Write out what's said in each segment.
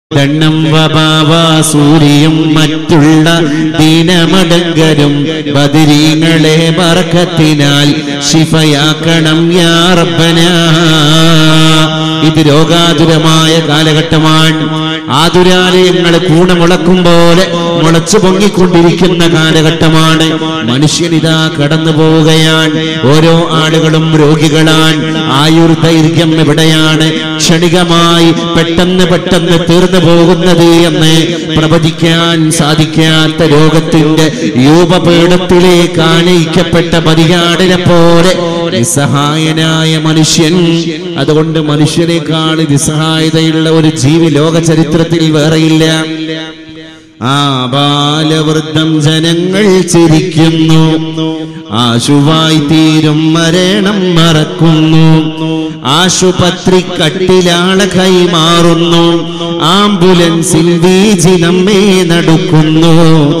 ദണ്ണം വബാവ സൂര്യയും മറ്റുള്ള ദീനമടങ്കരും ബദിരീങ്ങളെ ബർക്കത്തിനാൽ ശിഫയാക്കണം യാ റബ്ബന ഇത് രോഗാതുരമായ കാലഘട്ടമാണ് ആതുരാലയങ്ങൾ കൂടെ മുളക്കും പോലെ മുളച്ചു പൊങ്ങിക്കൊണ്ടിരിക്കുന്ന കാലഘട്ടമാണ് മനുഷ്യനിതാ കടന്നു പോവുകയാണ് ഓരോ ആളുകളും രോഗികളാണ് ആയുർദൈർഘ്യം എവിടെയാണ് ക്ഷണികമായി പെട്ടെന്ന് പെട്ടെന്ന് തീർന്നു പോകുന്നത് എന്ന് പ്രവചിക്കാൻ സാധിക്കാത്ത രോഗത്തിന്റെ രൂപപീഠത്തിലേക്ക് ആനയിക്കപ്പെട്ട പരിഹാടിനെ പോലെ നിസ്സഹായനായ മനുഷ്യൻ അതുകൊണ്ട് മനുഷ്യനേക്കാൾ നിസ്സഹായതയുള്ള ഒരു ജീവി ലോക ചരിത്രത്തിൽ വേറെയില്ല ആ ബാലവൃദ്ധം ജനങ്ങൾ ചിരിക്കുന്നു ആശുവായി തീരും മരണം മറക്കുന്നു ആശുപത്രി കട്ടിലാള കൈമാറുന്നു ആംബുലൻസിൽ വീജി നമ്മെ നടക്കുന്നു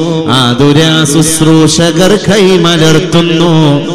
ആതുരാ ശുശ്രൂഷകർ കൈമലർത്തുന്നു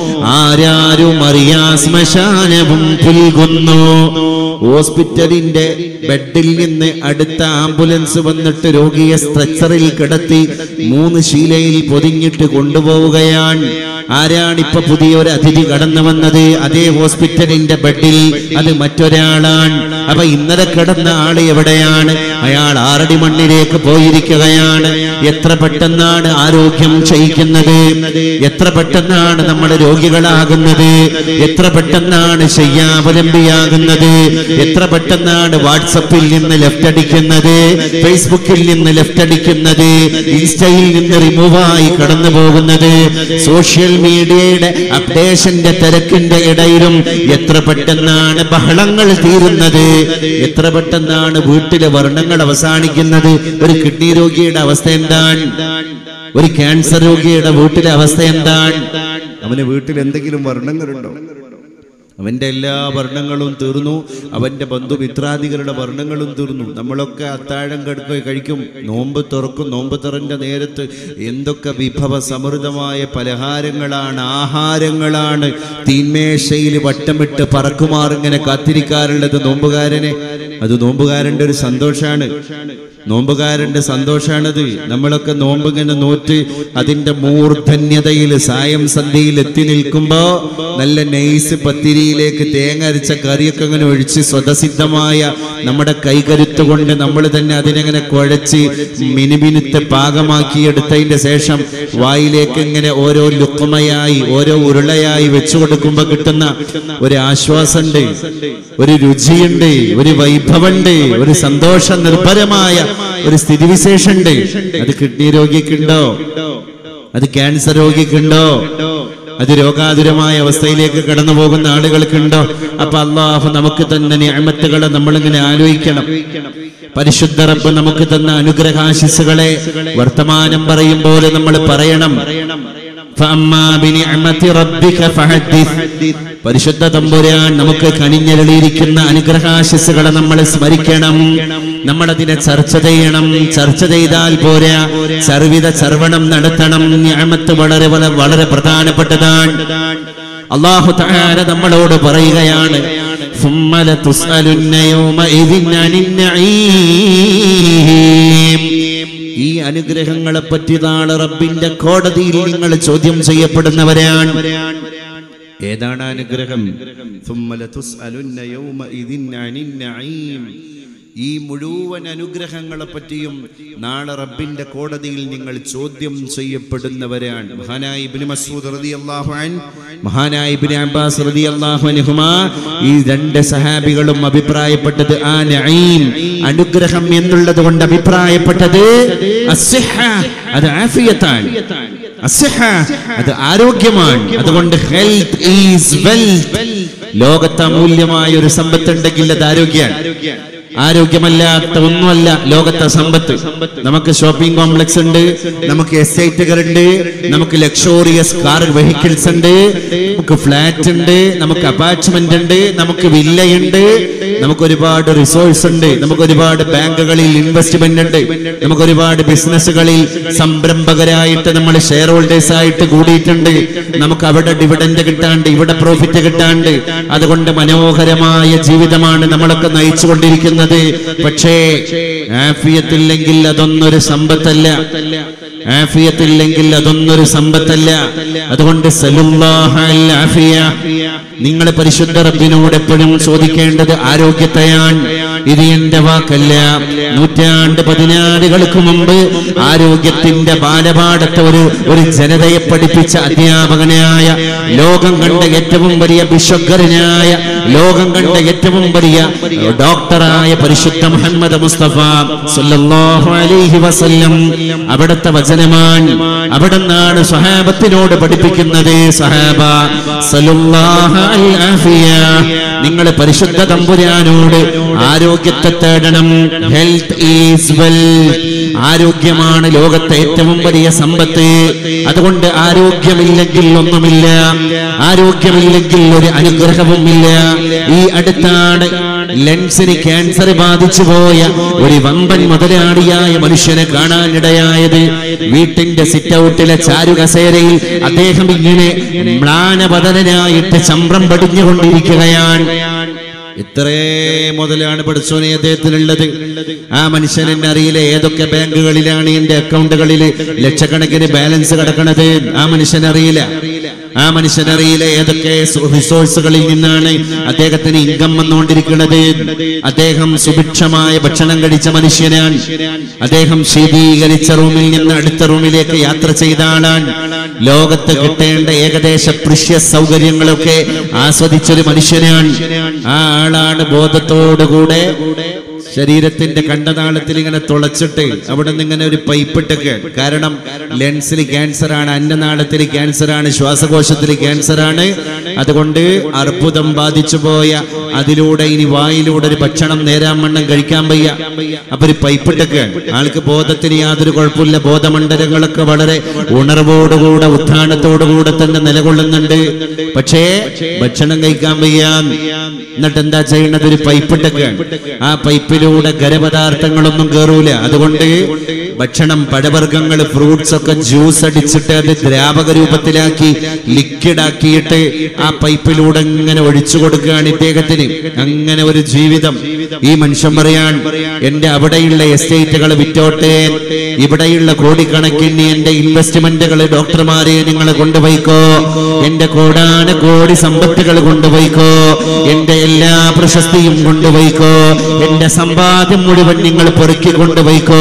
ആരാരും അറിയാ ശ്മശാനവും പുൽകുന്നു ഹോസ്പിറ്റലിന്റെ ബെഡിൽ നിന്ന് അടുത്ത ആംബുലൻസ് വന്നിട്ട് രോഗിയെ സ്ട്രെച്ചറിൽ കിടത്തി മൂന്ന് ശീലയിൽ പൊതിഞ്ഞിട്ട് കൊണ്ടുപോവുകയാണ് ആരാണ് ഇപ്പൊ പുതിയൊരു അതിഥി കടന്നു വന്നത് അതേ ഹോസ്പിറ്റലിന്റെ ബെഡിൽ അത് മറ്റൊരാളാണ് അപ്പൊ ഇന്നലെ കിടന്ന ആള് എവിടെയാണ് അയാൾ ആറടി മണ്ണിലേക്ക് പോയിരിക്കുകയാണ് എത്ര പെട്ടെന്നാണ് ആരോഗ്യം ക്ഷയിക്കുന്നത് എത്ര പെട്ടെന്നാണ് നമ്മൾ രോഗികളാകുന്നത് എത്ര പെട്ടെന്നാണ് ശയ്യാവലംബിയാകുന്നത് എത്ര പെട്ടെന്നാണ് വാട്സപ്പിൽ നിന്ന് ലെഫ്റ്റ് അടിക്കുന്നത് ഫേസ്ബുക്കിൽ നിന്ന് ലെഫ്റ്റ് അടിക്കുന്നത് ഇൻസ്റ്റയിൽ നിന്ന് റിമൂവായി കടന്നു പോകുന്നത് സോഷ്യൽ മീഡിയയുടെ അപ്ഡേഷന്റെ തിരക്കിന്റെ ഇടയിലും എത്ര പെട്ടെന്നാണ് ബഹളങ്ങൾ തീരുന്നത് എത്ര പെട്ടെന്നാണ് വീട്ടിലെ വർണ്ണങ്ങൾ അവസാനിക്കുന്നത് ഒരു കിഡ്നി രോഗിയുടെ അവസ്ഥ എന്താണ് ഒരു ക്യാൻസർ രോഗിയുടെ വീട്ടിലെ അവസ്ഥ എന്താണ് അവന് വീട്ടിൽ എന്തെങ്കിലും വർണ്ണങ്ങളുണ്ടോ അവന്റെ എല്ലാ വർണ്ണങ്ങളും തീർന്നു അവന്റെ ബന്ധുമിത്രാദികളുടെ വർണ്ണങ്ങളും തീർന്നു നമ്മളൊക്കെ അത്താഴം കടുക്ക കഴിക്കും നോമ്പ് തുറക്കും നോമ്പ് തുറന്റെ നേരത്ത് എന്തൊക്കെ വിഭവ സമൃദ്ധമായ പലഹാരങ്ങളാണ് ആഹാരങ്ങളാണ് തീന്മേശയിൽ വട്ടമിട്ട് പറക്കുമാറിങ്ങനെ കാത്തിരിക്കാറുള്ളത് നോമ്പുകാരനെ അത് നോമ്പുകാരന്റെ ഒരു സന്തോഷാണ് നോമ്പുകാരന്റെ സന്തോഷാണത് നമ്മളൊക്കെ നോമ്പ് ഇങ്ങനെ നോറ്റ് അതിന്റെ മൂർധന്യതയിൽ സായം സന്ധ്യയിൽ എത്തി നിൽക്കുമ്പോ നല്ല നൈസ് പത്തിരിയിലേക്ക് തേങ്ങ അരച്ച കറിയൊക്കെ ഇങ്ങനെ ഒഴിച്ച് സ്വതസിദ്ധമായ നമ്മുടെ കൈകരുത്ത് കൊണ്ട് നമ്മൾ തന്നെ അതിനെങ്ങനെ കുഴച്ച് മിനുമിനുത്ത് പാകമാക്കി എടുത്തതിന്റെ ശേഷം വായിലേക്ക് ഇങ്ങനെ ഓരോ ലുക്കുമയായി ഓരോ ഉരുളയായി വെച്ചു കൊടുക്കുമ്പോ കിട്ടുന്ന ഒരു ആശ്വാസമുണ്ട് ഒരു രുചിയുണ്ട് ഒരു വൈഭവമുണ്ട് ഒരു സന്തോഷ നിർഭരമായ ഒരു സ്ഥിതിവിശേഷമുണ്ട് അത് കിഡ്നി രോഗിക്കുണ്ടോ അത് ക്യാൻസർ രോഗിക്കുണ്ടോ അത് രോഗാതുരമായ അവസ്ഥയിലേക്ക് കടന്നു പോകുന്ന ആളുകൾക്കുണ്ടോ അപ്പൊ അള്ളാഹു നമുക്ക് തന്നെ ഞാമത്തുകളെ നമ്മളിങ്ങനെ ആലോചിക്കണം പരിശുദ്ധ റബ്ബ് നമുക്ക് തന്ന അനുഗ്രഹാശിസുകളെ വർത്തമാനം പറയും പോലെ നമ്മൾ പറയണം فأما بنعمة ربك فحدث പരിശുദ്ധ തമ്പുരാൻ നമുക്ക് കണിഞ്ഞരളിയിരിക്കുന്ന അനുഗ്രഹാശിസുകളെ നമ്മൾ സ്മരിക്കണം നമ്മളതിനെ ചർച്ച ചെയ്യണം ചർച്ച ചെയ്താൽ പോരാ സർവിത സർവണം നടത്തണം ഞാമത്ത് വളരെ വളരെ വളരെ പ്രധാനപ്പെട്ടതാണ് അള്ളാഹു താര നമ്മളോട് പറയുകയാണ് ثم لتسألن يومئذ عن النعيم ഈ അനുഗ്രഹങ്ങളെ പറ്റി നാളെ റബ്ബിന്റെ കോടതിയിൽ നിങ്ങൾ ചോദ്യം ചെയ്യപ്പെടുന്നവരാണ് ഏതാണ് അനുഗ്രഹം ثم لتسألن يومئذ عن النعيم ഈ മുഴുവൻ അനുഗ്രഹങ്ങളെ പറ്റിയും നാളെ റബ്ബിന്റെ കോടതിയിൽ നിങ്ങൾ ചോദ്യം ചെയ്യപ്പെടുന്നവരാണ് മഹാനായ ഇബ്നു മസ്ഊദ് റളിയല്ലാഹു അൻ മഹാനായ ഇബ്നു അബ്ബാസ് റളിയല്ലാഹു അൻഹുമാ ഈ രണ്ട് സഹാബികളും അഭിപ്രായപ്പെട്ടത് ആ നഈം അനുഗ്രഹം എന്നുള്ളത് കൊണ്ട് അഭിപ്രായപ്പെട്ടത് അസ്സിഹ അത് ആഫിയത്താണ് അസ്സിഹ അത് ആരോഗ്യമാണ് അതുകൊണ്ട് ഹെൽത്ത് ഈസ് വെൽത്ത് ലോകത്ത് അമൂല്യമായ ഒരു സമ്പത്ത് ഉണ്ടെങ്കിൽ അത് ആരോഗ്യമാണ് ആരോഗ്യമല്ലാത്ത ഒന്നുമല്ല ലോകത്തെ സമ്പത്ത് നമുക്ക് ഷോപ്പിംഗ് കോംപ്ലക്സ് ഉണ്ട് നമുക്ക് എസ്റ്റേറ്റുകൾ ഉണ്ട് നമുക്ക് ലക്ഷോറിയസ് കാർ വെഹിക്കിൾസ് ഉണ്ട് നമുക്ക് ഫ്ലാറ്റ് ഉണ്ട് നമുക്ക് അപ്പാച്ച്മെന്റ് ഉണ്ട് നമുക്ക് വില്ലയുണ്ട് നമുക്ക് ഒരുപാട് റിസോഴ്സ് ഉണ്ട് നമുക്ക് ഒരുപാട് ബാങ്കുകളിൽ ഇൻവെസ്റ്റ്മെന്റ് ഉണ്ട് നമുക്ക് ഒരുപാട് ബിസിനസ്സുകളിൽ സംരംഭകരായിട്ട് നമ്മൾ ഷെയർ ഹോൾഡേഴ്സ് ആയിട്ട് കൂടിയിട്ടുണ്ട് നമുക്ക് അവിടെ ഡിവിഡൻഡ് കിട്ടാണ്ട് ഇവിടെ പ്രോഫിറ്റ് കിട്ടാണ്ട് അതുകൊണ്ട് മനോഹരമായ ജീവിതമാണ് നമ്മളൊക്കെ നയിച്ചുകൊണ്ടിരിക്കുന്നത് ഉപയോഗിക്കുന്നത് പക്ഷേ ആഫിയത്തില്ലെങ്കിൽ അതൊന്നൊരു സമ്പത്തല്ല ആഫിയത്തില്ലെങ്കിൽ അതൊന്നൊരു സമ്പത്തല്ല അതുകൊണ്ട് സലുല്ലാഹ അൽ ആഫിയ നിങ്ങൾ പരിശുദ്ധ റബ്ബിനോട് എപ്പോഴും ചോദിക്കേണ്ടത് ആരോഗ്യത്തെയാണ് ഇത് എന്റെ വാക്കല്ല നൂറ്റാണ്ട് പതിനാറുകൾക്ക് മുമ്പ് ആരോഗ്യത്തിന്റെ ബാലപാഠത്തെ ഒരു ഒരു ജനതയെ പഠിപ്പിച്ച അധ്യാപകനായ ലോകം കണ്ട ഏറ്റവും വലിയ വിശ്വകരനായ ലോകം കണ്ട ഏറ്റവും വലിയ ഡോക്ടറായ പരിശുദ്ധ മുഹമ്മദ് മുസ്തഫ സല്ലല്ലാഹു അലൈഹി വസല്ലം അവിടുത്തെ വചനമാണ് അവിടെ നിന്നാണ് സഹാബത്തിനോട് പഠിപ്പിക്കുന്നത് സഹാബ സല്ലല്ലാഹു അൽ ആഫിയ നിങ്ങൾ പരിശുദ്ധ തമ്പുരാനോട് ആരോഗ്യത്തെ തേടണം ഹെൽത്ത് ഈസ് വെൽ ആരോഗ്യമാണ് ലോകത്തെ ഏറ്റവും വലിയ സമ്പത്ത് അതുകൊണ്ട് ആരോഗ്യമില്ലെങ്കിൽ ഒന്നുമില്ല ആരോഗ്യമില്ലെങ്കിൽ ഒരു അനുഗ്രഹവുമില്ല ഈ അടുത്താണ് ലെൻസിന് ക്യാൻസർ ബാധിച്ചു പോയ ഒരു വമ്പൻ മുതലാളിയായ മനുഷ്യനെ കാണാനിടയായത് വീട്ടിന്റെ സിറ്റ് ഔട്ടിലെ ചാരുകസേരയിൽ അദ്ദേഹം ഇങ്ങനെ മ്ലാനപതനായിട്ട് ചമ്രം പടിഞ്ഞുകൊണ്ടിരിക്കുകയാണ് ഇത്രേ മുതലാണ് പഠിച്ചോനെ അദ്ദേഹത്തിനുള്ളത് ആ മനുഷ്യൻ എന്നെ അറിയില്ല ഏതൊക്കെ ബാങ്കുകളിലാണ് എന്റെ അക്കൗണ്ടുകളിൽ ലക്ഷക്കണക്കിന് ബാലൻസ് കിടക്കണത് ആ മനുഷ്യൻ അറിയില്ല ആ മനുഷ്യൻ അറിയില്ല ഏതൊക്കെ റിസോഴ്സുകളിൽ നിന്നാണ് അദ്ദേഹത്തിന് ഇൻകം വന്നുകൊണ്ടിരിക്കുന്നത് അദ്ദേഹം സുഭിക്ഷമായ ഭക്ഷണം കഴിച്ച മനുഷ്യനാണ് അദ്ദേഹം ശീതീകരിച്ച റൂമിൽ നിന്ന് അടുത്ത റൂമിലേക്ക് യാത്ര ചെയ്ത ആളാണ് ലോകത്ത് കിട്ടേണ്ട ഏകദേശ പൃശ്യ സൗകര്യങ്ങളൊക്കെ ആസ്വദിച്ചൊരു മനുഷ്യനാണ് ആ ആളാണ് ബോധത്തോടുകൂടെ ശരീരത്തിന്റെ കണ്ടനാളത്തിൽ ഇങ്ങനെ തുളച്ചിട്ട് അവിടെ നിന്ന് ഇങ്ങനെ ഒരു പൈപ്പ് ഇട്ടൊക്കെ കാരണം ലെൻസിൽ ക്യാൻസർ ആണ് അന്നനാളത്തിൽ ക്യാൻസർ ആണ് ശ്വാസകോശത്തിൽ ക്യാൻസർ ആണ് അതുകൊണ്ട് അർബുദം ബാധിച്ചു പോയ അതിലൂടെ ഇനി വായിലൂടെ ഒരു ഭക്ഷണം നേരാൻ വണ്ണം കഴിക്കാൻ വയ്യ അപ്പൊ ഒരു പൈപ്പ് ഇട്ടൊക്കെ ആൾക്ക് ബോധത്തിന് യാതൊരു കുഴപ്പമില്ല ബോധമണ്ഡലങ്ങളൊക്കെ വളരെ ഉണർവോടുകൂടെ ഉത്ഥാനത്തോടുകൂടെ തന്നെ നിലകൊള്ളുന്നുണ്ട് പക്ഷേ ഭക്ഷണം കഴിക്കാൻ വയ്യ എന്നിട്ട് എന്താ ചെയ്യണത് ഒരു പൈപ്പ് ഇട്ടൊക്കെ ആ പൈപ്പിലൂടെ ഖരപദാർത്ഥങ്ങളൊന്നും കയറൂല അതുകൊണ്ട് ഭക്ഷണം പഴവർഗ്ഗങ്ങൾ ഫ്രൂട്ട്സ് ഒക്കെ ജ്യൂസ് അടിച്ചിട്ട് അത് ദ്രാവക രൂപത്തിലാക്കി ലിക്വിഡ് ആക്കിയിട്ട് ആ പൈപ്പിലൂടെ ഇങ്ങനെ ഒഴിച്ചു കൊടുക്കുകയാണ് ഇദ്ദേഹത്തിന് അങ്ങനെ ഒരു ജീവിതം ഈ മനുഷ്യൻ പറയാൻ എന്റെ അവിടെയുള്ള എസ്റ്റേറ്റുകൾ വിറ്റോട്ടെ ഇവിടെയുള്ള കോടിക്കണക്കിന് എന്റെ ഇൻവെസ്റ്റ്മെന്റുകൾ ഡോക്ടർമാരെ നിങ്ങൾ കൊണ്ടുപോയിക്കോ എന്റെ കോടാന കോടി സമ്പത്തുകൾ കൊണ്ടുപോയിക്കോ എന്റെ എല്ലാ പ്രശസ്തിയും കൊണ്ടുപോയിക്കോ എന്റെ സമ്പാദ്യം മുഴുവൻ നിങ്ങൾ പെറുക്കി കൊണ്ടുപോയിക്കോ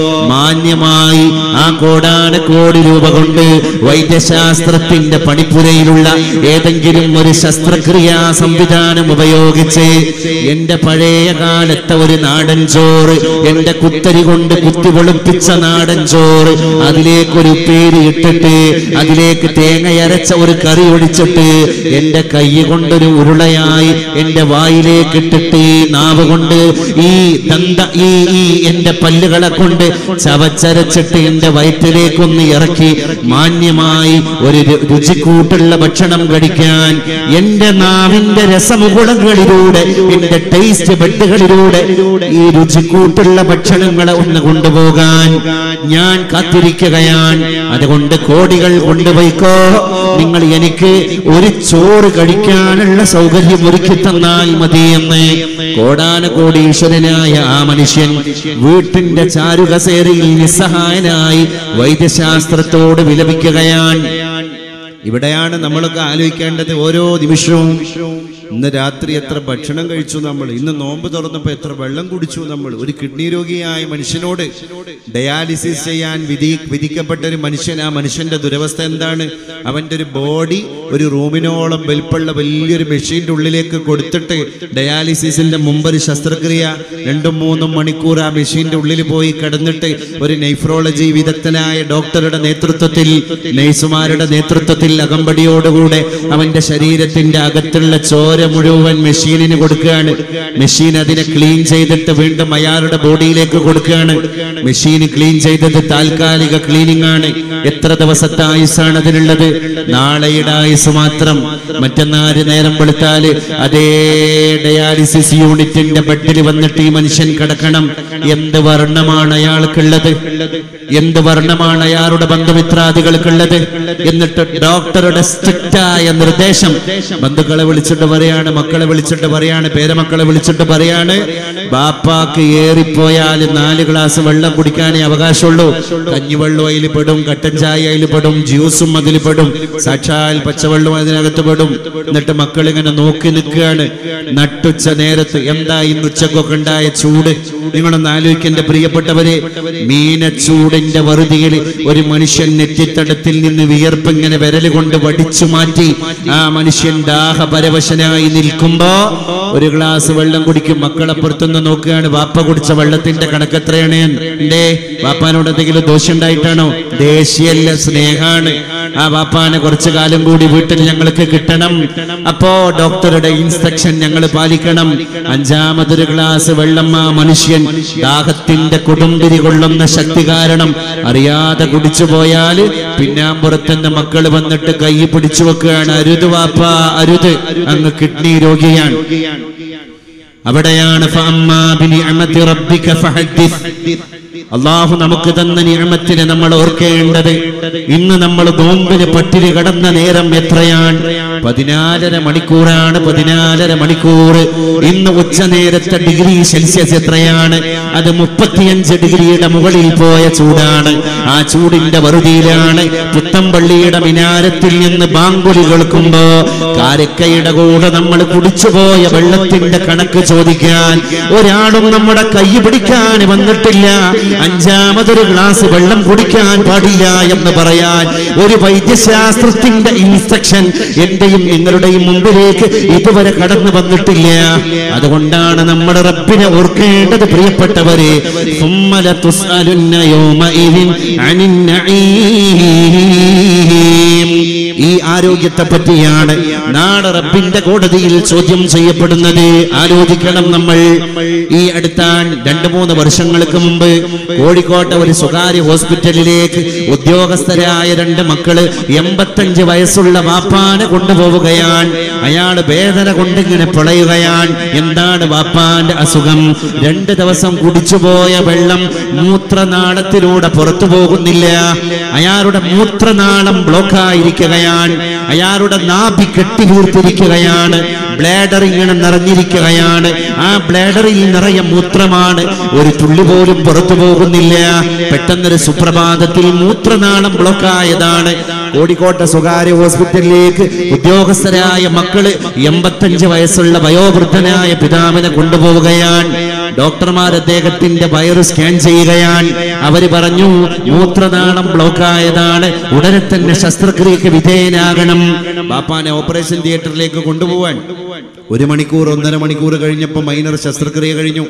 മാന്യമായി ആ കോടാന കോടി രൂപ കൊണ്ട് വൈദ്യശാസ്ത്രത്തിന്റെ പണിപ്പുരയിലുള്ള ഏതെങ്കിലും ഒരു ശസ്ത്രക്രിയാ സംവിധാനം ഉപയോഗിച്ച് എന്റെ പഴയ കാലത്തെ ഒരു നാടൻ ചോറ് എന്റെ കുത്തരി കൊണ്ട് കുത്തി വെളുപ്പിച്ച നാടൻ ചോറ് അതിലേക്കൊരു പേര് ഇട്ടിട്ട് അതിലേക്ക് തേങ്ങയരച്ച ഒരു കറി ഒഴിച്ചിട്ട് എന്റെ കൈ കൊണ്ടൊരു ഉരുളയായി എന്റെ വായിലേക്ക് ഇട്ടിട്ട് ഈ നാവ് കൊണ്ട് ഈ ദന്ത ഈ ഈ എന്റെ പല്ലുകളെ കൊണ്ട് ചവച്ചരച്ചിട്ട് എന്റെ വയറ്റിലേക്കൊന്ന് ഇറക്കി മാന്യമായി ഒരു രു- രുചിക്കൂട്ടുള്ള ഭക്ഷണം കഴിക്കാൻ എന്റെ നാവിന്റെ രസമുകുളങ്ങളിലൂടെ എന്റെ ടേസ്റ്റ് ബെഡുകളിലൂടെ ഈ രുചിക്കൂട്ടുള്ള ഭക്ഷണങ്ങളെ ഒന്ന് കൊണ്ടുപോകാൻ ഞാൻ കാത്തിരിക്കുകയാണ് അതുകൊണ്ട് കോടികൾ കൊണ്ടുപോയിക്കോ നിങ്ങൾ എനിക്ക് ഒരു ചോറ് കഴിക്കാനുള്ള സൗകര്യം ഒരുക്കി തന്നാൽ മതി എന്ന് കോടാന കോടീശ്വരനായ ആ മനുഷ്യൻ വീട്ടിന്റെ ചാരുകസേരയിൽ നിസ്സഹായനായി വൈദ്യശാസ്ത്രത്തോട് വിലപിക്കുകയാണ് ഇവിടെയാണ് നമ്മളൊക്കെ ആലോചിക്കേണ്ടത് ഓരോ നിമിഷവും ഇന്ന് രാത്രി എത്ര ഭക്ഷണം കഴിച്ചു നമ്മൾ ഇന്ന് നോമ്പ് തുറന്നപ്പോൾ എത്ര വെള്ളം കുടിച്ചു നമ്മൾ ഒരു കിഡ്നി രോഗിയായ മനുഷ്യനോട് ഡയാലിസിസ് ചെയ്യാൻ വിധി വിധിക്കപ്പെട്ട ഒരു മനുഷ്യൻ ആ മനുഷ്യന്റെ ദുരവസ്ഥ എന്താണ് അവന്റെ ഒരു ബോഡി ഒരു റൂമിനോളം വലിപ്പമുള്ള വലിയൊരു മെഷീന്റെ ഉള്ളിലേക്ക് കൊടുത്തിട്ട് ഡയാലിസിസിന്റെ മുമ്പ് ഒരു ശസ്ത്രക്രിയ രണ്ടും മൂന്നും മണിക്കൂർ ആ മെഷീന്റെ ഉള്ളിൽ പോയി കിടന്നിട്ട് ഒരു നൈഫ്രോളജി വിദഗ്ധനായ ഡോക്ടറുടെ നേതൃത്വത്തിൽ നഴ്സുമാരുടെ നേതൃത്വത്തിൽ അകമ്പടിയോടുകൂടെ അവന്റെ ശരീരത്തിന്റെ അകത്തുള്ള ചോര മുഴുവൻ മെഷീനിന് കൊടുക്കുകയാണ് മെഷീൻ അതിനെ ക്ലീൻ ചെയ്തിട്ട് വീണ്ടും അയാളുടെ ബോഡിയിലേക്ക് കൊടുക്കുകയാണ് മെഷീൻ ക്ലീൻ ചെയ്തത് താൽക്കാലിക ക്ലീനിങ് ആണ് എത്ര ദിവസത്തെ ആയുസ്സാണ് അതിനുള്ളത് നാളെയുടെ ആയുസ് മാത്രം മറ്റന്നാല് നേരം വെളുത്താല് അതേ ഡയാലിസിസ് യൂണിറ്റിന്റെ ബെഡിൽ വന്നിട്ട് ഈ മനുഷ്യൻ കിടക്കണം എന്ത് വർണ്ണമാണ് അയാൾക്കുള്ളത് എന്ത് വർണ്ണമാണ് അയാളുടെ ബന്ധുമിത്രാദികൾക്കുള്ളത് എന്നിട്ട് ഡോക്ടറുടെ സ്ട്രിക്റ്റായ നിർദ്ദേശം ബന്ധുക്കളെ വിളിച്ചിട്ട് പറയാ പറയാണ് മക്കളെ വിളിച്ചിട്ട് പറയാണ് പേരമക്കളെ വിളിച്ചിട്ട് പറയാണ് ബാപ്പാക്ക് ഏറിപ്പോയാൽ നാല് ഗ്ലാസ് വെള്ളം കുടിക്കാനേ അവകാശമുള്ളൂ കഞ്ഞിവെള്ളം അതിൽ പെടും കട്ടൻ ചായ അതിൽ പെടും ജ്യൂസും അതിൽ പെടും സാക്ഷാൽ പച്ചവെള്ളം അതിനകത്ത് പെടും എന്നിട്ട് മക്കൾ ഇങ്ങനെ നോക്കി നിൽക്കുകയാണ് നട്ടുച്ച നേരത്ത് എന്താ ഇന്ന് ഉച്ചക്കൊക്കെ ഉണ്ടായ ചൂട് നിങ്ങളൊന്ന് ആലോചിക്കേണ്ട പ്രിയപ്പെട്ടവരെ മീനച്ചൂടിന്റെ വറുതിയിൽ ഒരു മനുഷ്യൻ നെറ്റിത്തടത്തിൽ നിന്ന് വിയർപ്പ് ഇങ്ങനെ വിരൽ കൊണ്ട് വടിച്ചു മാറ്റി ആ മനുഷ്യൻ ദാഹപരവശനായി നിൽക്കുമ്പോ ഒരു ഗ്ലാസ് വെള്ളം കുടിക്കും മക്കളപ്പുറത്തുനിന്ന് നോക്കുകയാണ് വാപ്പ കുടിച്ച വെള്ളത്തിന്റെ കണക്ക് എത്രയാണ് എന്തേ വാപ്പാനോട് എന്തെങ്കിലും ദോഷം ഉണ്ടായിട്ടാണോ ദേഷ്യല്ല സ്നേഹാണ് ആ വാപ്പാനെ കുറച്ചു കാലം കൂടി വീട്ടിൽ ഞങ്ങൾക്ക് കിട്ടണം അപ്പോ ഡോക്ടറുടെ ഇൻസ്ട്രക്ഷൻ ഞങ്ങൾ പാലിക്കണം അഞ്ചാമതൊരു ഗ്ലാസ് വെള്ളം ആ മനുഷ്യൻ ദാഹത്തിന്റെ കൊടുമ്പിരി കൊള്ളുന്ന ശക്തി കാരണം അറിയാതെ കുടിച്ചു പോയാല് പിന്നാമ്പുറത്തിന്റെ മക്കൾ വന്നിട്ട് കൈ പിടിച്ചു വെക്കുകയാണ് അരുത് വാപ്പ അരുത് അങ്ങ് കിഡ്നി രോഗിയാണ് അവിടെയാണ് ഫഅമ്മാ ബിനിഅമതി റബ്ബിക ഫഹദ്ദിസ്. അള്ളാഹു നമുക്ക് തന്ന നിയമത്തിനെ നമ്മൾ ഓർക്കേണ്ടത് ഇന്ന് നമ്മൾ നോമ്പിന് പട്ടിണി കടന്ന നേരം എത്രയാണ് പതിനാലര മണിക്കൂറാണ് പതിനാലര മണിക്കൂർ ഇന്ന് ഉച്ച നേരത്തെ ഡിഗ്രി സെൽഷ്യസ് എത്രയാണ് അത് മുപ്പത്തിയഞ്ച് ഡിഗ്രിയുടെ മുകളിൽ പോയ ചൂടാണ് ആ ചൂടിന്റെ വറുതിയിലാണ് പുത്തമ്പള്ളിയുടെ മിനാരത്തിൽ നിന്ന് ബാങ്കുലി കേൾക്കുമ്പോ കാരക്കയുടെ കൂടെ നമ്മൾ കുടിച്ചുപോയ വെള്ളത്തിന്റെ കണക്ക് ചോദിക്കാൻ ഒരാളും നമ്മുടെ കൈ പിടിക്കാൻ വന്നിട്ടില്ല അഞ്ചാമതൊരു ഗ്ലാസ് വെള്ളം കുടിക്കാൻ പാടില്ല എന്ന് പറയാൻ ഒരു വൈദ്യശാസ്ത്രത്തിന്റെ ഇൻസ്ട്രക്ഷൻ എന്റെയും നിങ്ങളുടെയും മുമ്പിലേക്ക് ഇതുവരെ കടന്നു വന്നിട്ടില്ല അതുകൊണ്ടാണ് നമ്മുടെ റബ്ബിനെ ഓർക്കേണ്ടത് പ്രിയപ്പെട്ടവരെ ثم لتسألن يومئذ عن النعيم ഈ ആരോഗ്യത്തെ പറ്റിയാണ് നാളെ റബ്ബിന്റെ കോടതിയിൽ ചോദ്യം ചെയ്യപ്പെടുന്നത് ആലോചിക്കണം നമ്മൾ ഈ അടുത്താൻ രണ്ടു മൂന്ന് വർഷങ്ങൾക്ക് മുമ്പ് കോഴിക്കോട്ടെ ഒരു സ്വകാര്യ ഹോസ്പിറ്റലിലേക്ക് ഉദ്യോഗസ്ഥരായ രണ്ട് മക്കള് എൺപത്തഞ്ച് വയസ്സുള്ള വാപ്പാനെ കൊണ്ടുപോവുകയാണ് അയാൾ വേദന കൊണ്ടിങ്ങനെ പിളയുകയാണ് എന്താണ് വാപ്പാന്റെ അസുഖം രണ്ട് ദിവസം കുടിച്ചുപോയ വെള്ളം മൂത്രനാളത്തിലൂടെ പുറത്തു പോകുന്നില്ല അയാളുടെ മൂത്രനാളം ബ്ലോക്കായിരിക്കുകയാണ് അയാളുടെ നാഭി കെട്ടി വീർത്തിരിക്കുകയാണ് ബ്ലേഡർ ഇങ്ങനെ നിറഞ്ഞിരിക്കുകയാണ് ആ ബ്ലേഡറിൽ നിറയെ മൂത്രമാണ് ഒരു തുള്ളി പോലും പുറത്തു പോകുന്നില്ല പെട്ടെന്നൊരു സുപ്രഭാതത്തിൽ മൂത്രനാളം ബ്ലോക്കായതാണ് കോഴിക്കോട്ടെ സ്വകാര്യ ഹോസ്പിറ്റലിലേക്ക് ഉദ്യോഗസ്ഥരായ മക്കള് എൺപത്തഞ്ച് വയസ്സുള്ള വയോവൃദ്ധനായ പിതാവിനെ കൊണ്ടുപോവുകയാണ് ഡോക്ടർമാർ അദ്ദേഹത്തിന്റെ വയറ് സ്കാൻ ചെയ്യുകയാണ് അവര് പറഞ്ഞു മൂത്രനാളം ബ്ലോക്കായതാണ് ഉടനെ തന്നെ ശസ്ത്രക്രിയക്ക് വിധേയനാകണം ബാപ്പാനെ ഓപ്പറേഷൻ തിയേറ്ററിലേക്ക് കൊണ്ടുപോവാൻ ഒരു മണിക്കൂർ ഒന്നര മണിക്കൂർ കഴിഞ്ഞപ്പോൾ മൈനർ ശസ്ത്രക്രിയ കഴിഞ്ഞു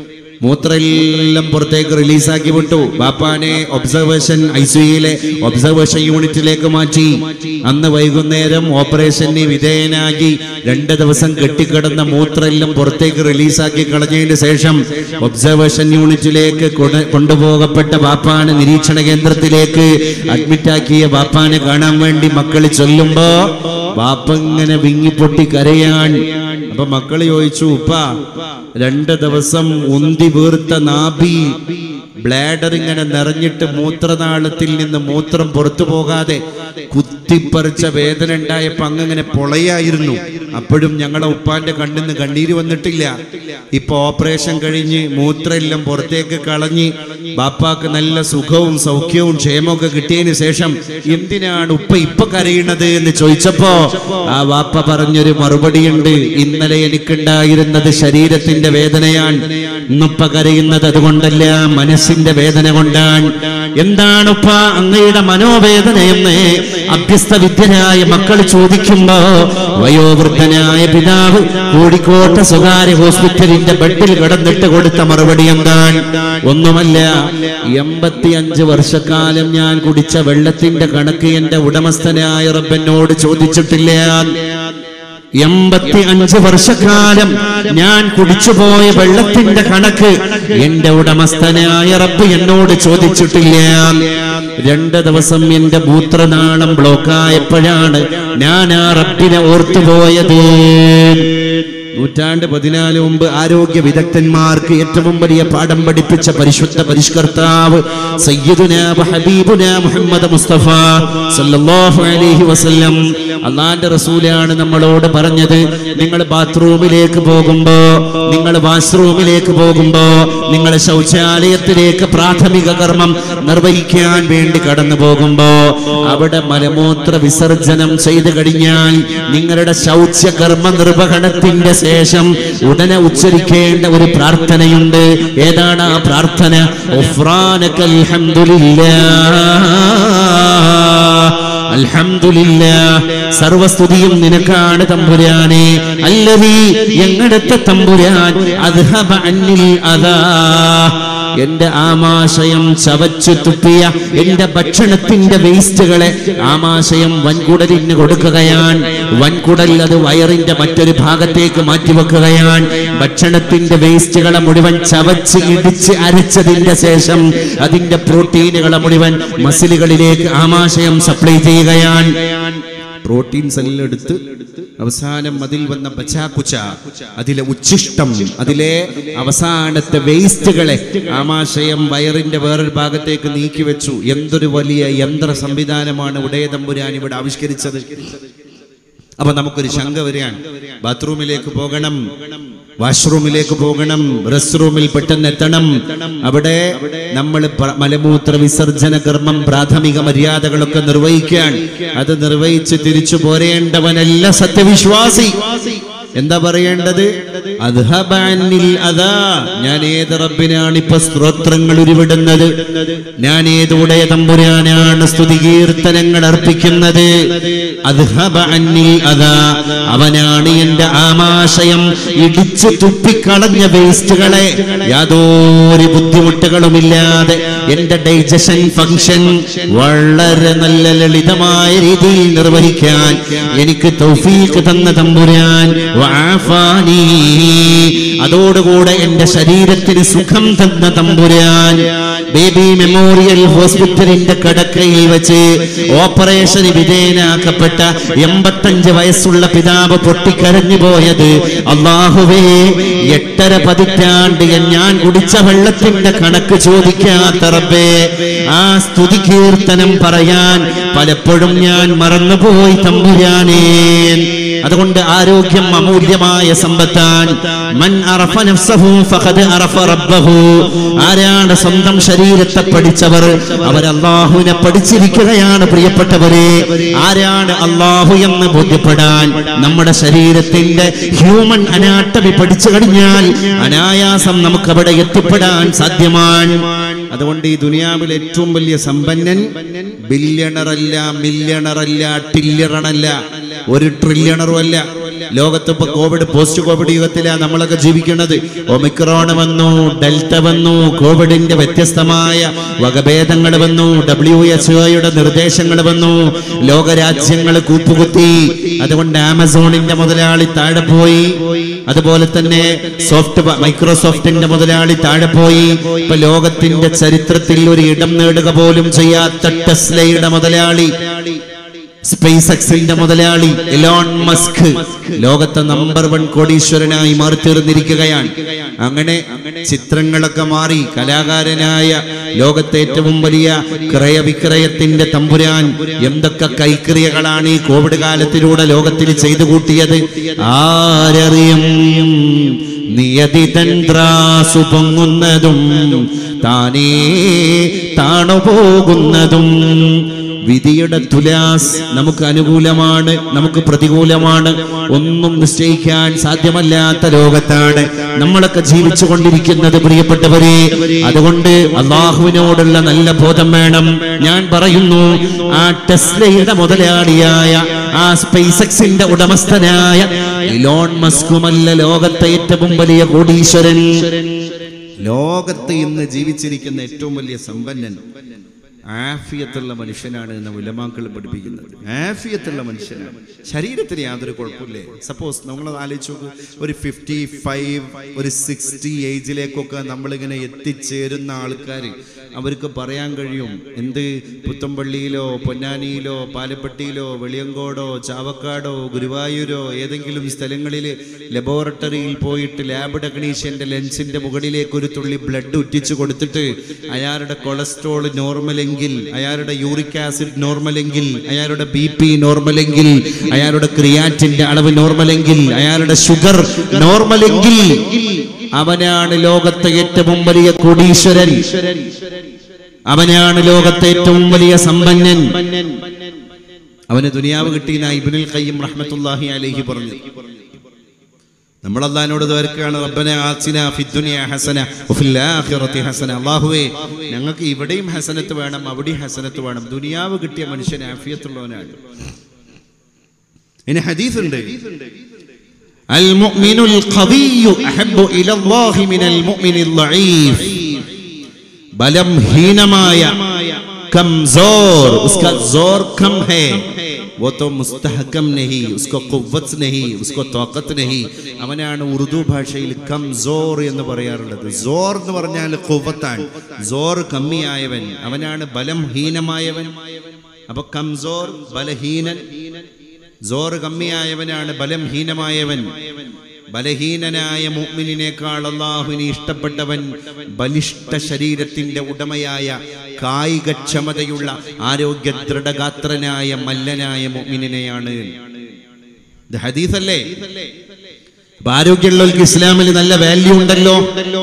മൂത്രമെല്ലാം പുറത്തേക്ക് റിലീസാക്കി വിട്ടു ബാപ്പാനെ ഒബ്സർവേഷൻ ഐ സിയിലെ ഒബ്സർവേഷൻ യൂണിറ്റിലേക്ക് മാറ്റി അന്ന് വൈകുന്നേരം ഓപ്പറേഷന് വിധേയനാക്കി രണ്ട് ദിവസം കെട്ടിക്കിടന്ന മൂത്രമെല്ലാം പുറത്തേക്ക് റിലീസാക്കി കളഞ്ഞതിന് ശേഷം ഒബ്സർവേഷൻ യൂണിറ്റിലേക്ക് കൊണ്ട- കൊണ്ടുപോകപ്പെട്ട ബാപ്പാനെ നിരീക്ഷണ കേന്ദ്രത്തിലേക്ക് അഡ്മിറ്റാക്കിയ ബാപ്പാനെ കാണാൻ വേണ്ടി മക്കൾ ചൊല്ലുമ്പോ ബാപ്പ ഇങ്ങനെ വിങ്ങിപ്പൊട്ടി കരയാൻ അപ്പൊ മക്കള് ചോദിച്ചു ഉപ്പ രണ്ട് ദിവസം ഉന്തി വീർത്ത നാഭി ബ്ലാഡർ ഇങ്ങനെ നിറഞ്ഞിട്ട് മൂത്രനാളത്തിൽ നിന്ന് മൂത്രം പുറത്തു പോകാതെ കുത്തിപ്പറിച്ച വേദന ഉണ്ടായപ്പോ അങ്ങനെ പൊളയായിരുന്നു അപ്പോഴും ഞങ്ങളെ ഉപ്പാന്റെ കണ്ണിൽ നിന്ന് കണ്ണീര് വന്നിട്ടില്ല ഇപ്പൊ ഓപ്പറേഷൻ കഴിഞ്ഞ് മൂത്രമെല്ലാം പുറത്തേക്ക് കളഞ്ഞ് ബാപ്പാക്ക് നല്ല സുഖവും സൗഖ്യവും ക്ഷേമവും ഒക്കെ കിട്ടിയതിന് ശേഷം എന്തിനാണ് ഉപ്പ ഇപ്പൊ കരയണത് എന്ന് ചോദിച്ചപ്പോ ആ വാപ്പ പറഞ്ഞൊരു മറുപടിയുണ്ട് ഇന്നലെ എനിക്കുണ്ടായിരുന്നത് ശരീരത്തിന്റെ വേദനയാണ് ഇന്നിപ്പ കരയുന്നത് അതുകൊണ്ടല്ല മനസ്സിന്റെ വേദന കൊണ്ടാണ് എന്താണ് ഉപ്പ അങ്ങയുടെ മനോവേദനയെന്ന് അഭ്യസ്ത വിദ്യനായ മക്കൾ ചോദിക്കുമ്പോ വയോവൃദ്ധനായ പിതാവ് കോഴിക്കോട്ടെ സ്വകാര്യ ഹോസ്പിറ്റലിന്റെ ബെഡിൽ കിടന്നിട്ട് കൊടുത്ത മറുപടി എന്താണ് ഒന്നുമല്ല എൺപത്തിയഞ്ച് വർഷക്കാലം ഞാൻ കുടിച്ച വെള്ളത്തിന്റെ കണക്ക് എന്റെ ഉടമസ്ഥനായ റബ്ബനോട് ചോദിച്ചിട്ടില്ല എൺപത്തി അഞ്ച് വർഷക്കാലം ഞാൻ കുടിച്ചുപോയ വെള്ളത്തിന്റെ കണക്ക് എന്റെ ഉടമസ്ഥനായ റബ്ബ് എന്നോട് ചോദിച്ചിട്ടില്ല രണ്ട് ദിവസം എന്റെ മൂത്രനാളം ബ്ലോക്കായപ്പോഴാണ് ഞാൻ ആ റബ്ബിനെ ഓർത്തുപോയത് നൂറ്റാണ്ട് പതിനാല് മുമ്പ് ആരോഗ്യ വിദഗ്ധന്മാർക്ക് ഏറ്റവും വലിയ പാഠം പഠിപ്പിച്ച പരിശുദ്ധ പരിഷ്കർത്താവ് സയ്യിദുന വ ഹബീബുന മുഹമ്മദ് മുസ്തഫ സല്ലല്ലാഹു അലൈഹി വസല്ലം അള്ളാന്റെ റസൂലാണ് നമ്മളോട് പറഞ്ഞത് നിങ്ങൾ ബാത്റൂമിലേക്ക് പോകുമ്പോ നിങ്ങൾ വാഷ്റൂമിലേക്ക് പോകുമ്പോ നിങ്ങൾ ശൗചാലയത്തിലേക്ക് പ്രാഥമിക കർമ്മം നിർവഹിക്കാൻ വേണ്ടി കടന്നു പോകുമ്പോ അവിടെ മലമൂത്ര വിസർജനം ചെയ്തു കഴിഞ്ഞാൽ നിങ്ങളുടെ ശൗചകർമ്മ നിർവഹണത്തിന്റെ ശേഷം ഉടനെ ഉച്ചരിക്കേണ്ട ഒരു പ്രാർത്ഥനയുണ്ട് ഏതാണ് ആ പ്രാർത്ഥന ഉഫ്രാനക്കൽ ഹംദുലില്ലാ അൽഹംദുലില്ലാ സർവസ്തുതിയും നിനക്കാണ് തമ്പുരാനെ അല്ലവി എങ്ങടത്തെ തമ്പുരാൻ അദ്ഹബ അന്നിൽ അതാ എന്റെ ആമാശയം ചവച്ചു തുപ്പിയ എന്റെ ഭക്ഷണത്തിന്റെ വേസ്റ്റുകളെ ആമാശയം വൻകുടലിന് കൊടുക്കുകയാൻ വൻകുടൽ അത് വയറിന്റെ മറ്റൊരു ഭാഗത്തേക്ക് മാറ്റിവെക്കുകയാൻ ഭക്ഷണത്തിന്റെ വേസ്റ്റുകളെ മുഴുവൻ ചവച്ച് ഇടിച്ച് അരച്ചതിന്റെ ശേഷം അതിന്റെ പ്രോട്ടീനുകളെ മുഴുവൻ മസിലുകളിലേക്ക് ആമാശയം സപ്ലൈ ചെയ്യുകയാൻ പ്രോട്ടീൻസ് എല്ലാം എടുത്ത് അവസാനം അതിൽ വന്ന പച്ചാക്കുച്ച അതിലെ ഉച്ഛിഷ്ടം അതിലെ അവസാനത്തെ വേസ്റ്റുകളെ ആമാശയം വയറിന്റെ വേറൊരു ഭാഗത്തേക്ക് നീക്കി വെച്ചു എന്തൊരു വലിയ യന്ത്ര സംവിധാനമാണ് ഉടയതമ്പുരാൻ ഇവിടെ ആവിഷ്കരിച്ചത് അപ്പൊ നമുക്കൊരു ശങ്ക വരികയാണ് ബാത്റൂമിലേക്ക് പോകണം വാഷ്റൂമിലേക്ക് പോകണം റെസ്റ്റ് റൂമിൽ പെട്ടെന്ന് എത്തണം അവിടെ നമ്മൾ പ്ര- മലമൂത്ര വിസർജന കർമ്മം പ്രാഥമിക മര്യാദകളൊക്കെ നിർവഹിക്കാൻ അത് നിർവഹിച്ച് തിരിച്ചു പോരേണ്ടവനല്ല സത്യവിശ്വാസി എന്താ പറയേണ്ടത് അദ്ഹബഅന്നിൽ അതാ ഞാൻ ഏത് റബ്ബിനാണ് ഇപ്പൊ സ്ത്രോത്രങ്ങൾ ഉരുവിടുന്നത് ഞാൻ ഏതൂടെ തമ്പുരാനാണ് സ്തുതി കീർത്തനങ്ങൾ അർപ്പിക്കുന്നത് അദ്ഹബഅന്നിൽ അതാ അവനാണ് എന്റെ ആമാശയം ഇടിച്ചു തുപ്പിക്കളഞ്ഞ വേസ്റ്റുകളെ യാതൊരു ബുദ്ധിമുട്ടുകളുമില്ലാതെ എന്റെ ഡൈജഷൻ ഫംഗ്ഷൻ വളരെ നല്ല ലളിതമായ രീതിയിൽ നിർവഹിക്കാൻ എനിക്ക് തൗഫീഖ് തന്ന തമ്പുരാൻ വആഫാനി. അതോടുകൂടെ എന്റെ ശരീരത്തിന് സുഖം തന്ന തമ്പുരാൻ ബേബി മെമ്മോറിയൽ ഹോസ്പിറ്റലിന്റെ കടക്കയിൽ വെച്ച് ഓപ്പറേഷന് വിധേയനാക്കപ്പെട്ട എൺപത്തഞ്ച് വയസ്സുള്ള പിതാവ് പൊട്ടിക്കരഞ്ഞു പോയത് അള്ളാഹുവേ എട്ടര പതിറ്റാണ്ട് ഞാൻ കുടിച്ച വെള്ളത്തിന്റെ കണക്ക് ചോദിക്കാത്ത റബ്ബേ ആ സ്തുതി കീർത്തനം പറയാൻ പലപ്പോഴും ഞാൻ മറന്നുപോയി തമ്പുരാനേ അതുകൊണ്ട് ആരോഗ്യം അമൂല്യമായ സമ്പത്താൻ മൻ അറഫ നഫ്സഹു ഫഖദ് അറഫ റബ്ബഹു ആരാണ് സ്വന്തം ശരീരത്തെ പഠിച്ചവർ അവർ അള്ളാഹുവിനെ പഠിച്ചിരിക്കുകയാണ് പ്രിയപ്പെട്ടവരെ ആരാണ് അള്ളാഹു എന്ന് ബോധ്യപ്പെടാൻ നമ്മുടെ ശരീരത്തിന്റെ ഹ്യൂമൻ അനാട്ടമി പഠിച്ചു കഴിഞ്ഞാൽ അനായാസം നമുക്ക് അവിടെ എത്തിപ്പെടാൻ സാധ്യമാണ് അതുകൊണ്ട് ഈ ദുനിയാവിൽ ഏറ്റവും വലിയ സമ്പന്നൻ ബില്യണറല്ല മില്യണറല്ല ടില്യണറല്ല ഒരു ട്രില്യണറും അല്ല ലോകത്ത് ഇപ്പൊ കോവിഡ് പോസ്റ്റ് കോവിഡ് യുഗത്തിലാണ് നമ്മളൊക്കെ ജീവിക്കുന്നത് ഒമിക്രോൺ വന്നു ഡെൽറ്റ വന്നു കോവിഡിന്റെ വ്യത്യസ്തമായ വകഭേദങ്ങൾ വന്നു ഡബ്ല്യു എച്ച് ഒയുടെ നിർദ്ദേശങ്ങൾ വന്നു ലോകരാജ്യങ്ങൾ കൂപ്പുകുത്തി അതുകൊണ്ട് ആമസോണിന്റെ മുതലാളി താഴെ പോയി അതുപോലെ തന്നെ സോഫ്റ്റ് മൈക്രോസോഫ്റ്റിന്റെ മുതലാളി താഴെ പോയി ഇപ്പൊ ലോകത്തിന്റെ ചരിത്രത്തിൽ ഒരു ഇടം നേടുക പോലും ചെയ്യാത്ത ടെസ്ലയുടെ മുതലാളി സ്പേസ് എക്സിന്റെ മുതലാളി എലോൺ മസ്ക് ലോകത്തെ നമ്പർ വൺ കോടീശ്വരനായി മാറി തീർന്നിരിക്കുകയാണ് അങ്ങനെ ചിത്രങ്ങളൊക്കെ മാറി കലാകാരനായ ലോകത്തെ ഏറ്റവും വലിയ ക്രയവിക്രയത്തിന്റെ തമ്പുരാൻ എന്തൊക്കെ കൈക്രിയകളാണ് ഈ കോവിഡ് കാലത്തിലൂടെ ലോകത്തിൽ ചെയ്തു കൂട്ടിയത് ആരറിയും നിയതി തന്ത്രാസു പൊങ്ങുന്നതും താനേ താണു പോകുന്നതും വിധിയുടെ തുലാസ് നമുക്ക് അനുകൂലമാണ് നമുക്ക് പ്രതികൂലമാണ് ഒന്നും നിശ്ചയിക്കാൻ സാധ്യമല്ലാത്ത ലോകത്താണ് നമ്മളൊക്കെ ജീവിച്ചു കൊണ്ടിരിക്കുന്നത് പ്രിയപ്പെട്ടവരെ അതുകൊണ്ട് അള്ളാഹുവിനോടുള്ള നല്ല ബോധം വേണം ഞാൻ പറയുന്നു ആ ടെസ്ലയുടെ മുതലാളിയായ ആ സ്പേസ് എക്സിന്റെ ഉടമസ്ഥനായ ഇലോൺ മസ്കുമല്ല ലോകത്തെ ഏറ്റവും വലിയ കോടീശ്വരൻ ലോകത്ത് ഇന്ന് ജീവിച്ചിരിക്കുന്ന ഏറ്റവും വലിയ സമ്പന്നൻ ആഫിയത്തുള്ള മനുഷ്യനാണ് എന്ന ഉലമാക്കൾ പഠിപ്പിക്കുന്നത് ആഫിയത്തുള്ള മനുഷ്യനാണ് ശരീരത്തിന് യാതൊരു കുഴപ്പമില്ലേ സപ്പോസ് നമ്മൾ ആലോചിച്ച് നോക്ക് ഒരു ഫിഫ്റ്റി ഫൈവ് ഒരു സിക്സ്റ്റി ഏജിലേക്കൊക്കെ നമ്മളിങ്ങനെ എത്തിച്ചേരുന്ന ആൾക്കാർ അവർക്ക് പറയാൻ കഴിയും എന്ത് പുത്തമ്പള്ളിയിലോ പൊന്നാനിയിലോ പാലപ്പെട്ടിയിലോ വെളിയങ്കോടോ ചാവക്കാടോ ഗുരുവായൂരോ ഏതെങ്കിലും സ്ഥലങ്ങളിൽ ലബോറട്ടറിയിൽ പോയിട്ട് ലാബ് ടെക്നീഷ്യന്റെ ലെൻസിന്റെ മുകളിലേക്ക് ഒരു തുള്ളി ബ്ലഡ് ഉറ്റിച്ചു കൊടുത്തിട്ട് അയാളുടെ കൊളസ്ട്രോൾ നോർമലെങ്കിൽ അയാളുടെ യൂറിക് ആസിഡ് നോർമലെങ്കിൽ അയാളുടെ ബി പി നോർമലെങ്കിൽ അയാളുടെ ക്രിയാറ്റിന്റെ അളവ് നോർമലെങ്കിൽ അയാളുടെ ഷുഗർ നോർമലെങ്കിൽ അവനാണ് ലോകത്തെ ഏറ്റവും വലിയ കോടീശ്വരൻ അവനാണ് ലോകത്തെ ഏറ്റവും വലിയ സമ്പന്നൻ അവന് ദുനിയാവ് കിട്ടിയ ഇബ്നുൽ ഖയ്യിം റഹ്മത്തുള്ളാഹി അലൈഹി പറഞ്ഞു നമ്മൾ അള്ളഹാനോട് ദ്വാരക്കാണ് റബ്ബന ആസിന ഫിദ്ദുനിയ ഹസന വഫിൽ ആഖിറതി ഹസന അല്ലാഹുവേ ഞങ്ങൾക്ക് ഇവിടെയും ഹസനത്ത് വേണം അവിടെയും ഹസനത്ത് വേണം ദുനിയാവ് കിട്ടിയ മനുഷ്യൻ ആഫിയത്തുള്ളവനാണ് ഇനി ഹദീസ് ഉണ്ട് المؤمن القوي أحب إلى الله من المؤمن الضعيف ബലം ഹീനമായ കംസോർ उसका जोर कम है वो तो मुस्तहकम नहीं उसको कुव्वत नहीं उसको ताकत नहीं അവനാണ് ഉറുദു ഭാഷയിൽ കംസോർ എന്ന് പറയാറുള്ളത് സോർ എന്ന് പറഞ്ഞാൽ കുവത്താണ് സോർ കമ്മിയായവൻ അവനാണ് ബലം ഹീനമായവൻ അപ്പൊ കംസോർ ബലഹീനൻ സോർ കമ്മിയായവനാണ് ബലം ഹീനമായവൻ ബലഹീനനായ മുഅ്മിനിനേക്കാൾ അള്ളാഹുവിന് ഇഷ്ടപ്പെട്ടവൻ ബലിഷ്ഠ ശരീരത്തിന്റെ ഉടമയായ കായികക്ഷമതയുള്ള ആരോഗ്യ ദൃഢഗാത്രനായ മല്ലനായ മുഅ്മിനിനെയാണ് ഇത് ഹദീസല്ലേ അപ്പൊ ആരോഗ്യമുള്ളവർക്ക് ഇസ്ലാമിൽ നല്ല വാല്യൂ ഉണ്ടല്ലോ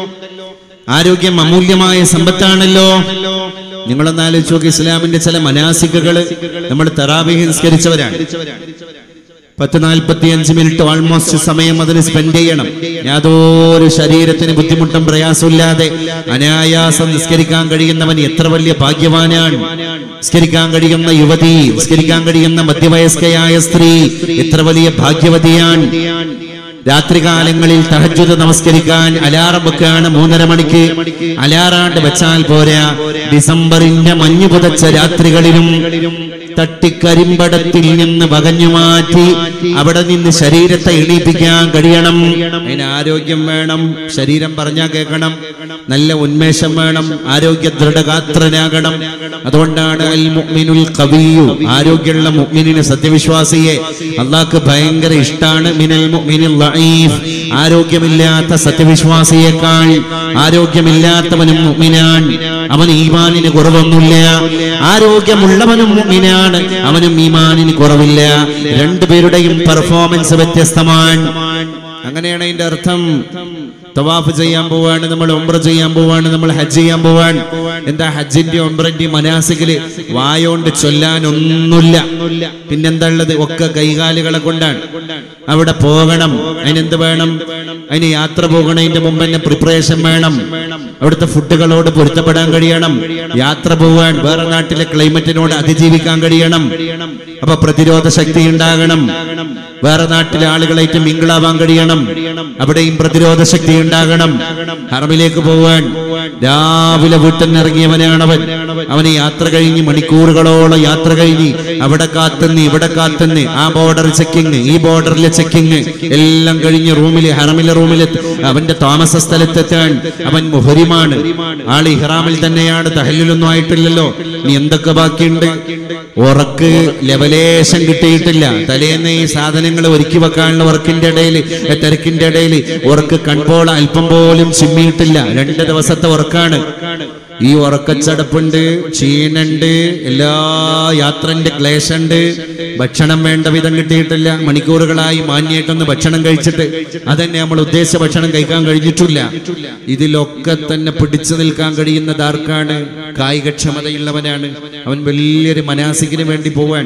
ആരോഗ്യം അമൂല്യമായ സമ്പത്താണല്ലോ നിങ്ങളൊന്ന് ആലോചിച്ച് നോക്കി ഇസ്ലാമിന്റെ ചില മനാസികകള് നമ്മൾ തെറാബിഹ് നിസ്കരിച്ചവരാണ് പത്ത് നാൽപ്പത്തി അഞ്ച് മിനിറ്റ് ഓൾമോസ്റ്റ് സമയം അതിന് സ്പെൻഡ് ചെയ്യണം യാതൊരു ശരീരത്തിന് ബുദ്ധിമുട്ടും പ്രയാസമില്ലാതെ അനായാസം നിസ്കരിക്കാൻ കഴിയുന്നവൻ എത്ര വലിയ ഭാഗ്യവാനാണ് നിസ്കരിക്കാൻ കഴിയുന്ന യുവതി നിസ്കരിക്കാൻ കഴിയുന്ന മധ്യവയസ്കയായ സ്ത്രീ എത്ര വലിയ ഭാഗ്യവതിയാണ് രാത്രികാലങ്ങളിൽ തഹജ്ജുദ് നമസ്കരിക്കാൻ അലാറം വെക്കാണ് മൂന്നര മണിക്ക് അലാറാണ്ട് വെച്ചാൽ പോരാ ഡിസംബറിന്റെ മഞ്ഞു പുതച്ച രാത്രികളിലും തട്ടിക്കരിമ്പടത്തിൽ നിന്ന് വകഞ്ഞു മാറ്റി അവിടെ നിന്ന് ശരീരത്തെ എണീപ്പിക്കാൻ കഴിയണം അതിന് ആരോഗ്യം വേണം ശരീരം പറഞ്ഞാൽ കേൾക്കണം നല്ല ഉന്മേഷം വേണം ആരോഗ്യ ദൃഢഗാത്രനാകണം അതുകൊണ്ടാണ് അൽ മുഅ്മിനുൽ ഖവിയു ആരോഗ്യമുള്ള മുഅ്മിനിന് സത്യവിശ്വാസിയെ അള്ളാഹ്ക്ക് ഭയങ്കര ഇഷ്ടാണ് മിനൽ മുഅ്മിനിൽ ലഈഫ് ആരോഗ്യമില്ലാത്ത സത്യവിശ്വാസിയേക്കാൾ ആരോഗ്യമില്ലാത്തവനും മുഅ്മിനാൻ അവന് ഈമാനിന് കുറവൊന്നുമില്ല ആരോഗ്യമുള്ളവനും മുഅ്മിനാണ് അവനും ഈമാനിന് കുറവില്ല രണ്ടുപേരുടെയും പെർഫോമൻസ് വ്യത്യസ്തമാണ് അങ്ങനെയാണ് അതിന്റെ അർത്ഥം തവാഫ് ചെയ്യാൻ പോവാണ് നമ്മൾ ഉംറ ചെയ്യാൻ പോവാണ് നമ്മൾ ഹജ്ജ് ചെയ്യാൻ പോവാൻ എന്താ ഹജ്ജിന്റെ ഉംറന്റെ മനാസികള് വായോണ്ട് ചൊല്ലാൻ ഒന്നുമില്ല പിന്നെന്താ ഉള്ളത് ഒക്കെ കൈകാലുകളെ കൊണ്ടാണ് അവിടെ പോകണം അതിനെന്ത് വേണം അതിന് യാത്ര പോകണതിന്റെ മുമ്പ് തന്നെ പ്രിപ്പറേഷൻ വേണം അവിടുത്തെ ഫുഡുകളോട് പൊരുത്തപ്പെടാൻ കഴിയണം യാത്ര പോവാൻ വേറെ നാട്ടിലെ ക്ലൈമറ്റിനോട് അതിജീവിക്കാൻ കഴിയണം അപ്പൊ പ്രതിരോധ ശക്തി ഉണ്ടാകണം വേറെ നാട്ടിലെ ആളുകളായിട്ട് മിങ്കിളാവാൻ കഴിയണം അവിടെയും പ്രതിരോധ ശക്തി ഉണ്ടാകണം ഹറമിലേക്ക് പോവാൻ രാവിലെ വീട്ടിൽ നിന്ന് ഇറങ്ങിയവനാണവൻ അവന് യാത്ര കഴിഞ്ഞ് മണിക്കൂറുകളോളം യാത്ര കഴിഞ്ഞ് അവിടെ കാത്തുന്ന് ഇവിടെ കാത്തുന്ന് ആ ബോർഡർ ചെക്കിങ് ഈ ബോർഡറിലെ ചെക്കിങ് എല്ലാം കഴിഞ്ഞ് റൂമില് ഹറമിലെ റൂമിൽ അവന്റെ താമസ സ്ഥലത്തെത്താൻ അവൻ മുഹരിമാണ് ആൾ ഇഹ്റാമിൽ തന്നെയാണ് തഹല്ലിലൊന്നും ആയിട്ടില്ലല്ലോ നീ എന്തൊക്കെ ബാക്കിയുണ്ട് ഉറക്ക് ലെവലേശം കിട്ടിയിട്ടില്ല തലേന്ന് ഈ സാധനങ്ങൾ ഒരുക്കി വെക്കാനുള്ള വർക്കിന്റെ ഇടയിൽ തിരക്കിന്റെ ഇടയിൽ ഉറക്ക് കൺപോൾ അല്പം പോലും ചിമ്മിയിട്ടില്ല രണ്ട് ദിവസത്തെ ഉറക്കാണ് ഈ ഉറക്കച്ചടപ്പുണ്ട് ക്ഷീണുണ്ട് എല്ലാ യാത്രന്റെ ക്ലേശുണ്ട് ഭക്ഷണം വേണ്ട വിധം കിട്ടിയിട്ടില്ല മണിക്കൂറുകളായി മാന്യായിട്ടൊന്ന് ഭക്ഷണം കഴിച്ചിട്ട് അതന്നെ നമ്മൾ ഉദ്ദേശിച്ച ഭക്ഷണം കഴിക്കാൻ കഴിഞ്ഞിട്ടില്ല ഇതിലൊക്കെ തന്നെ പിടിച്ചു നിൽക്കാൻ കഴിയുന്നത് ആർക്കാണ് കായികക്ഷമതയുള്ളവനാണ് അവൻ വലിയൊരു മനാസിക്കിന് വേണ്ടി പോവാൻ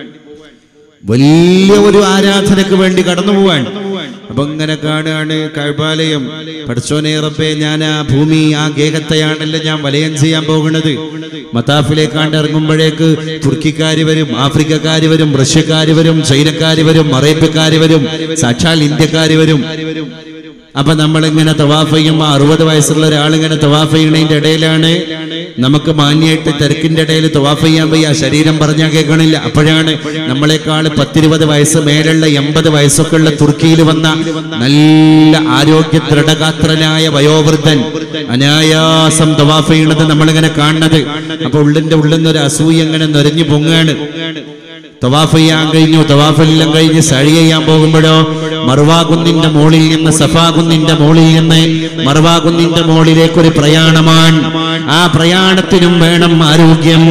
വലിയ ഒരു ആരാധനക്ക് വേണ്ടി കടന്നു പോവാൻ അപ്പൊ ഇങ്ങനെ കാണുകയാണ് കഴബാലയം പഠിച്ചോനെ റബ്ബേ ഞാൻ ആ ഭൂമി ആ ഗേഹത്തെയാണല്ലോ ഞാൻ വലയം ചെയ്യാൻ പോകുന്നത് മത്താഫിലേക്കാണ്ട് ഇറങ്ങുമ്പോഴേക്ക് തുർക്കിക്കാര് വരും ആഫ്രിക്കക്കാര് വരും റഷ്യക്കാര് വരും ചൈനക്കാര് വരും അറേബ്യക്കാര് വരും സാക്ഷാൽ ഇന്ത്യക്കാര് വരും അപ്പൊ നമ്മളിങ്ങനെ തവാഫ് ചെയ്യുമ്പോൾ അറുപത് വയസ്സുള്ള ഒരാളിങ്ങനെ തവാഫ് ചെയ്യണതിന്റെ ഇടയിലാണ് നമുക്ക് മാന്യമായിട്ട് തിരക്കിന്റെ ഇടയിൽ തവാഫ് ചെയ്യാൻ വയ്യ ശരീരം പറഞ്ഞാൽ കേൾക്കണില്ല അപ്പോഴാണ് നമ്മളെക്കാൾ പത്തിരുപത് വയസ്സ് മേലുള്ള എൺപത് വയസ്സൊക്കെ ഉള്ള തുർക്കിയിൽ വന്ന നല്ല ആരോഗ്യ ദൃഢഗാത്രനായ വയോവൃദ്ധൻ അനായാസം തവാഫ് ചെയ്യണത് നമ്മളിങ്ങനെ കാണുന്നത് അപ്പൊ ഉള്ളിന്റെ ഉള്ളിൽ നിന്ന് ഒരു അസൂയ ഇങ്ങനെ നിറഞ്ഞു പൊങ്ങാണ് തവാഫ് ചെയ്യാൻ കഴിഞ്ഞു തവാഫെല്ലാം കഴിഞ്ഞ് സഴി ചെയ്യാൻ പോകുമ്പോഴോ മറുവാകുന്നിന്റെ മുകളിൽ നിന്ന് സഫാകുന്നിന്റെ മുകളിൽ നിന്ന് മറുവാകുന്നിന്റെ മുകളിലേക്ക് ഒരു പ്രയാണമാണ് ആ പ്രയാണത്തിനും വേണം ആരോഗ്യം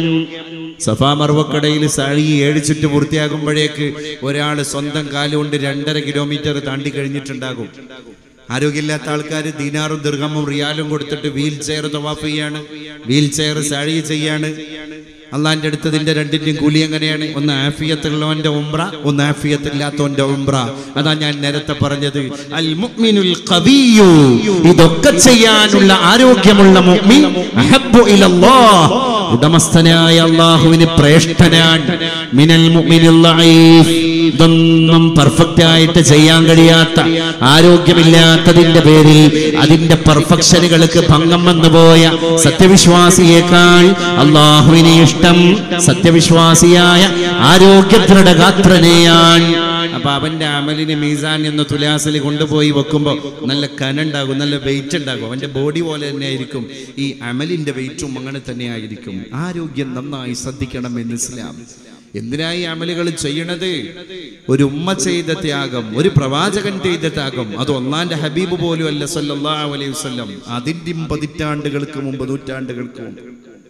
സഫാ മറുവക്കടയിൽ സഴി ഏഴ് ചുറ്റ് പൂർത്തിയാകുമ്പോഴേക്ക് ഒരാൾ സ്വന്തം കാലുകൊണ്ട് രണ്ടര കിലോമീറ്റർ താണ്ടി കഴിഞ്ഞിട്ടുണ്ടാകും ആരോഗ്യമില്ലാത്ത ആൾക്കാർ ദീനാറും ദീർഘമും റിയാലും കൊടുത്തിട്ട് വീൽ ചെയർ തവാഫ് ചെയ്യാണ് വീൽ ചെയർ സഴി ചെയ്യാണ് അള്ളാന്റെ അടുത്തതിന്റെ രണ്ടിന്റെയും കൂലി എങ്ങനെയാണ് ഒന്ന് ആഫിയത്തുള്ളവന്റെ ഉംറ ഒന്ന് ആഫിയത്തില്ലാത്തവന്റെ ഉംറ അതാ ഞാൻ നേരത്തെ പറഞ്ഞത് അൽ മുഅ്മിനുൽ ഖവിയ്യു ഇതൊക്കെ ചെയ്യാനുള്ള ആരോഗ്യമുള്ള മുഅ്മിൻ അഹബ്ബു ഇലല്ലാഹ് ഉടമസ്ഥനായ അള്ളാഹുവിന് ശ്രേഷ്ഠനാണ് മിനൽ മുഅ്മിനിൽ ലഈഫ് ഇതൊന്നും പെർഫെക്റ്റ് ആയിട്ട് ചെയ്യാൻ കഴിയാത്ത ആരോഗ്യമില്ലാത്തതിന്റെ പേരിൽ അതിന്റെ പെർഫെക്ഷനുകൾക്ക് ഭംഗം വന്നു പോയ സത്യവിശ്വാസിയേക്കാൾ അള്ളാഹുവിനെ ഇഷ്ടം സത്യവിശ്വാസിയായ ആരോഗ്യ ദൃഢഗാത്രനെയാണ് അപ്പൊ അവന്റെ അമലിന് മീസാൻ എന്ന തുലാസിൽ കൊണ്ടുപോയി വെക്കുമ്പോൾ നല്ല കനുണ്ടാകും നല്ല വെയിറ്റ് ഉണ്ടാകും അവന്റെ ബോഡി പോലെ തന്നെ ആയിരിക്കും ഈ അമലിന്റെ വെയിറ്റും അങ്ങനെ തന്നെ ആയിരിക്കും ആരോഗ്യം നന്നായി ശ്രദ്ധിക്കണം എന്ന് ഇസ്ലാം എന്തിനായി അമലുകൾ ചെയ്യണത് ഒരു ഉമ്മ ചെയ്ത ത്യാഗം ഒരു പ്രവാചകൻ ചെയ്ത ത്യാഗം അത് ഒന്നാന്റെ ഹബീബ് പോലും അല്ല സല്ലല്ലാഹു അലൈഹി വസല്ലം അതിന്റെ പതിറ്റാണ്ടുകൾക്ക് മുമ്പ് നൂറ്റാണ്ടുകൾക്ക് മുമ്പ്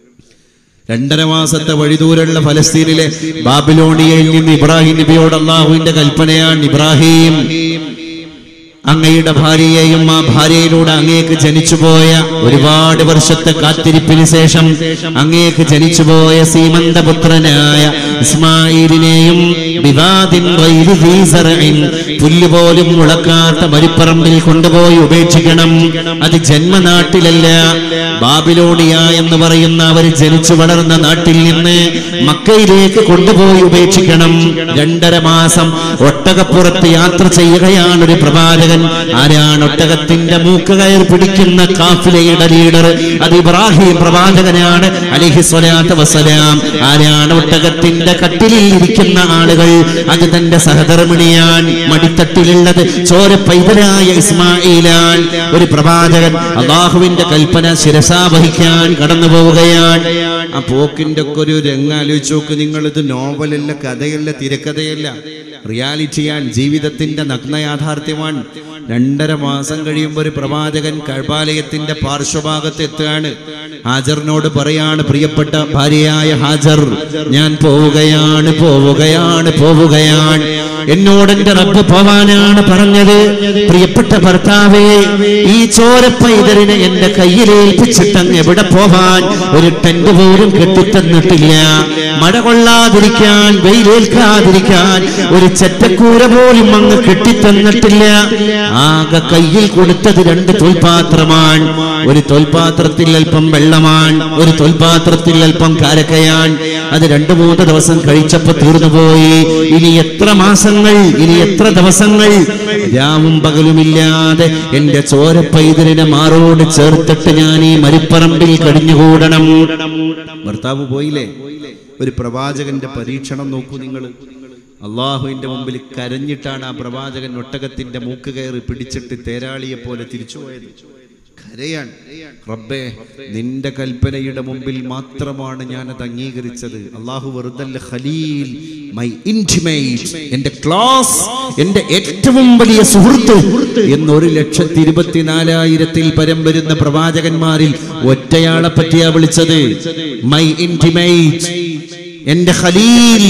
രണ്ടര മാസത്തെ വഴിദൂരമുള്ള ഫലസ്തീനിലെ ബാബിലോണിയയിൽ നിന്ന് ഇബ്രാഹിം നബിയോട് അള്ളാഹുവിന്റെ കൽപ്പനയാണ് ഇബ്രാഹിം അങ്ങയുടെ ഭാര്യയെയും ആ ഭാര്യയിലൂടെ അങ്ങേക്ക് ജനിച്ചുപോയ ഒരുപാട് വർഷത്തെ കാത്തിരിപ്പിന് ശേഷം അങ്ങേക്ക് ജനിച്ചുപോയ സീമന്തപുത്രനായ ഇസ്മായിലിനെയും വിവാദിൻ ഗൈരി ദീ സറഇൻ, പുല്ല് പോലും മുളക്കാത്ത മരിപ്പറമ്പിൽ കൊണ്ടുപോയി ഉപേക്ഷിക്കണം അത് ജന്മനാട്ടിലല്ല ബാബിലോണിയ എന്ന് പറയുന്ന അവർ ജനിച്ചു വളർന്ന നാട്ടിൽ നിന്ന് മക്കയിലേക്ക് കൊണ്ടുപോയി ഉപേക്ഷിക്കണം രണ്ടര മാസം ഒട്ടകപ്പുറത്ത് യാത്ര ചെയ്യുകയാണ് ഒരു പ്രവാചകൻ ആരാണ് ഒട്ടകത്തിന്റെ മൂക്ക് കയർ പിടിക്കുന്ന കാഫിലയുടെ ലീഡർ അത് ഇബ്രാഹിം പ്രവാചകനാണ് അലിഹി സ്വലാത്ത് വസ്സലാം ആരാണ് ഒട്ടകത്തിന്റെ കട്ടിലിൽ ഇരിക്കുന്ന ആളുകൾ അത് തന്റെ സഹധർമ്മിണിയാൻ മടിത്തട്ടിലുള്ളത് ചോര പൈതലായ ഇസ്മായിലാൻ ഒരു പ്രവാചകൻ അള്ളാഹുവിന്റെ കൽപ്പന ശിരസാ വഹിക്കാൻ കടന്നു പോവുകയാണ് ആ പോക്കിന്റെ ഒക്കെ ഒരു രംഗം ആലോചിച്ച് നോക്ക് നിങ്ങൾ ഇത് നോവലല്ല കഥയല്ല തിരക്കഥയല്ല റിയാലിറ്റിയാണ് ജീവിതത്തിന്റെ നഗ്ന യാഥാർത്ഥ്യമാണ് രണ്ടര മാസം കഴിയുമ്പോൾ ഒരു പ്രവാചകൻ കഴപാലയത്തിന്റെ പാർശ്വഭാഗത്ത് എത്തുകയാണ് ഹാജറിനോട് പറയാണ് പ്രിയപ്പെട്ട ഭാര്യയായ ഹാജർ ഞാൻ പോവുകയാണ് പോവുകയാണ് പോവുകയാണ് എന്നോട് എന്റെ റബ്ബ് പോവാനാണ് പറഞ്ഞത് പ്രിയപ്പെട്ട ഭർത്താവേ ഈ ചോരപ്പൈതലിനെ എന്റെ കയ്യിലേൽപ്പിച്ചിട്ടങ്ങ് എവിടെ പോവാൻ ഒരു ടെന്റ് പോലും കെട്ടിത്തന്നിട്ടില്ല മഴ കൊള്ളാതിരിക്കാൻ വെയിലേൽക്കാതിരിക്കാൻ ഒരു ചെറ്റക്കൂര പോലും അങ്ങ് കെട്ടിത്തന്നിട്ടില്ല ആകെ കയ്യിൽ കൊടുത്തത് രണ്ട് തോൽപാത്രമാണ് ഒരു തോൽപാത്രത്തിൽ അല്പം വെള്ളമാണ് ഒരു തോൽപാത്രത്തിൽ അല്പം കാരക്കയാണ് അത് രണ്ടു മൂന്ന് ദിവസം കഴിച്ചപ്പോ തീർന്നുപോയി ഇനി എത്ര മാസങ്ങൾ ഇനി എത്ര ദിവസങ്ങൾ രാവും പകലുമില്ലാതെ എന്റെ ചോരപ്പൈതലിനെ മാറോട് ചേർത്തിട്ട് ഞാൻ ഈ മരിപ്പറമ്പിൽ കഴിഞ്ഞുകൂടണം ഭർത്താവ് പോയില്ലേ ഒരു പ്രവാചകന്റെ പരീക്ഷണം നോക്കൂ നിങ്ങൾ അള്ളാഹുവിന്റെ മുമ്പിൽ കരഞ്ഞിട്ടാണ് ആ പ്രവാചകൻ ഒട്ടകത്തിന്റെ മൂക്ക് കയറി പിടിച്ചിട്ട് തേരാളിയെ പോലെ തിരിച്ചുപോയത് കരയാണ് റബ്ബേ നിന്റെ കൽപ്പനയുടെ മുമ്പിൽ മാത്രമാണ് ഞാൻ അത് അംഗീകരിച്ചത് അള്ളാഹു വെറുതല്ല ഖലീൽ മൈ ഇന്റിമേറ്റ് എന്റെ ക്ലാസ് എന്റെ ഏറ്റവും വലിയ സുഹൃത്ത് എന്ന് ഒരു ലക്ഷത്തി ഇരുപത്തിനാലായിരത്തിൽ പരം വരുന്ന പ്രവാചകന്മാരിൽ ഒറ്റയാളെ പറ്റിയാ വിളിച്ചത് മൈ ഇന്റിമേറ്റ് എന്റെ ഖലീൽ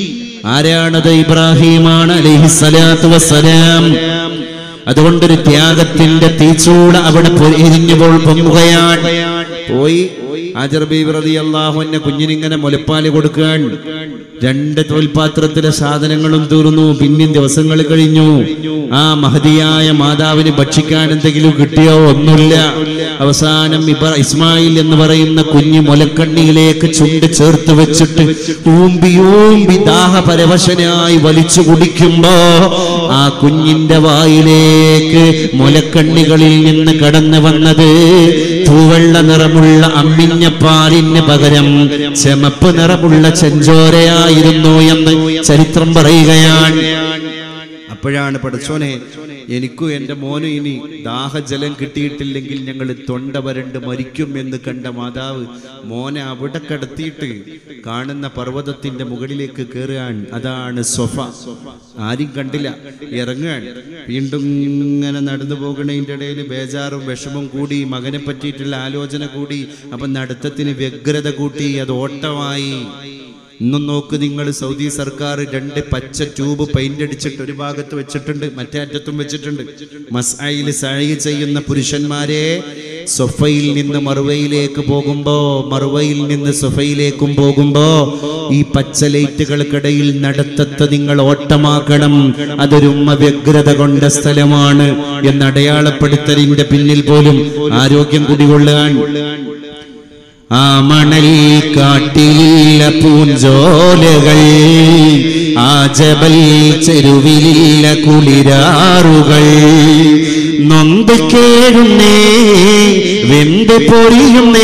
ആരാണത് ഇബ്രാഹിമാണ് അലൈഹിസ്സലാത്തു വസ്സലാം അതുകൊണ്ടൊരു ത്യാഗത്തിന്റെ തീച്ചൂട് അവിടെ പൊ- എരിഞ്ഞുപോൾ പൊങ്ങുകയാണ് പോയി ഹാജർ ബീബി റതി അള്ളാഹുവിന്റെ കുഞ്ഞിനിങ്ങനെ മുലപ്പാല് കൊടുക്കാൻ രണ്ട് തോൽപാത്രത്തിലെ സാധനങ്ങളും തീർന്നു പിന്നെയും ദിവസങ്ങൾ കഴിഞ്ഞു ആ മഹതിയായ മാതാവിന് ഭക്ഷിക്കാൻ എന്തെങ്കിലും കിട്ടിയോ ഒന്നുമില്ല അവസാനം ഇബ ഇസ്മായിൽ എന്ന് പറയുന്ന കുഞ്ഞു മുലക്കണ്ണിയിലേക്ക് ചുണ്ട് ചേർത്ത് വെച്ചിട്ട് ഊമ്പി ഊമ്പി ദാഹപരവശനായി വലിച്ചു കുടിക്കുമ്പോ ആ കുഞ്ഞിന്റെ വായിലേക്ക് മുലക്കണ്ണികളിൽ നിന്ന് കടന്നു വന്നത് തൂവെള്ള നിറമുള്ള അമ്മിഞ്ഞ പാലിന് പകരം ചെമപ്പ് നിറമുള്ള ചെഞ്ചോരയായിരുന്നു എന്ന് ചരിത്രം പറയുകയാണ് അപ്പോഴാണ് പഠിച്ചോനെ എനിക്കും എൻ്റെ മോനും ഇനി ദാഹജലം കിട്ടിയിട്ടില്ലെങ്കിൽ ഞങ്ങൾ തൊണ്ട വരണ്ട് മരിക്കും എന്ന് കണ്ട മാതാവ് മോനെ അവിടെ കിടത്തിയിട്ട് കാണുന്ന പർവ്വതത്തിന്റെ മുകളിലേക്ക് കയറുകയാൻ അതാണ് സൊഫ ആരും കണ്ടില്ല ഇറങ്ങുകയാണ് വീണ്ടും ഇങ്ങനെ നടന്നു പോകുന്നതിൻ്റെ ഇടയിൽ ബേജാറും വിഷമം കൂടി മകനെ പറ്റിയിട്ടുള്ള ആലോചന കൂടി അപ്പം നടത്തത്തിന് വ്യഗ്രത കൂട്ടി അത് ഓട്ടമായി ഇന്നും നോക്ക് നിങ്ങൾ സൗദി സർക്കാർ രണ്ട് പച്ച ട്യൂബ് പെയിന്റ് അടിച്ചിട്ട് ഒരു ഭാഗത്ത് വെച്ചിട്ടുണ്ട് മറ്റേ അറ്റത്തും വെച്ചിട്ടുണ്ട് മസ്ആയിൽ സഴി ചെയ്യുന്ന പുരുഷന്മാരെ സൊഫയിൽ നിന്ന് മറുവയിലേക്ക് പോകുമ്പോ മറുവയിൽ നിന്ന് സൊഫയിലേക്കും പോകുമ്പോ ഈ പച്ച ലൈറ്റുകൾക്കിടയിൽ നടത്തത്തെ നിങ്ങൾ ഓട്ടമാക്കണം അതൊരു ഉമ്മ വ്യഗ്രത കൊണ്ട സ്ഥലമാണ് എന്ന് അടയാളപ്പെടുത്തലിന്റെ പിന്നിൽ പോലും ആരോഗ്യം കുടികൊള്ളാൻ ആ മണൽ കാട്ടിലില്ല പൂഞ്ചോലകൾ ആ ജബൽ ചെരുവിലില്ല കുളിരാറുകൾ നൊന്ത് കേഴുന്നേ വെന്ത് പൊരിയുന്നേ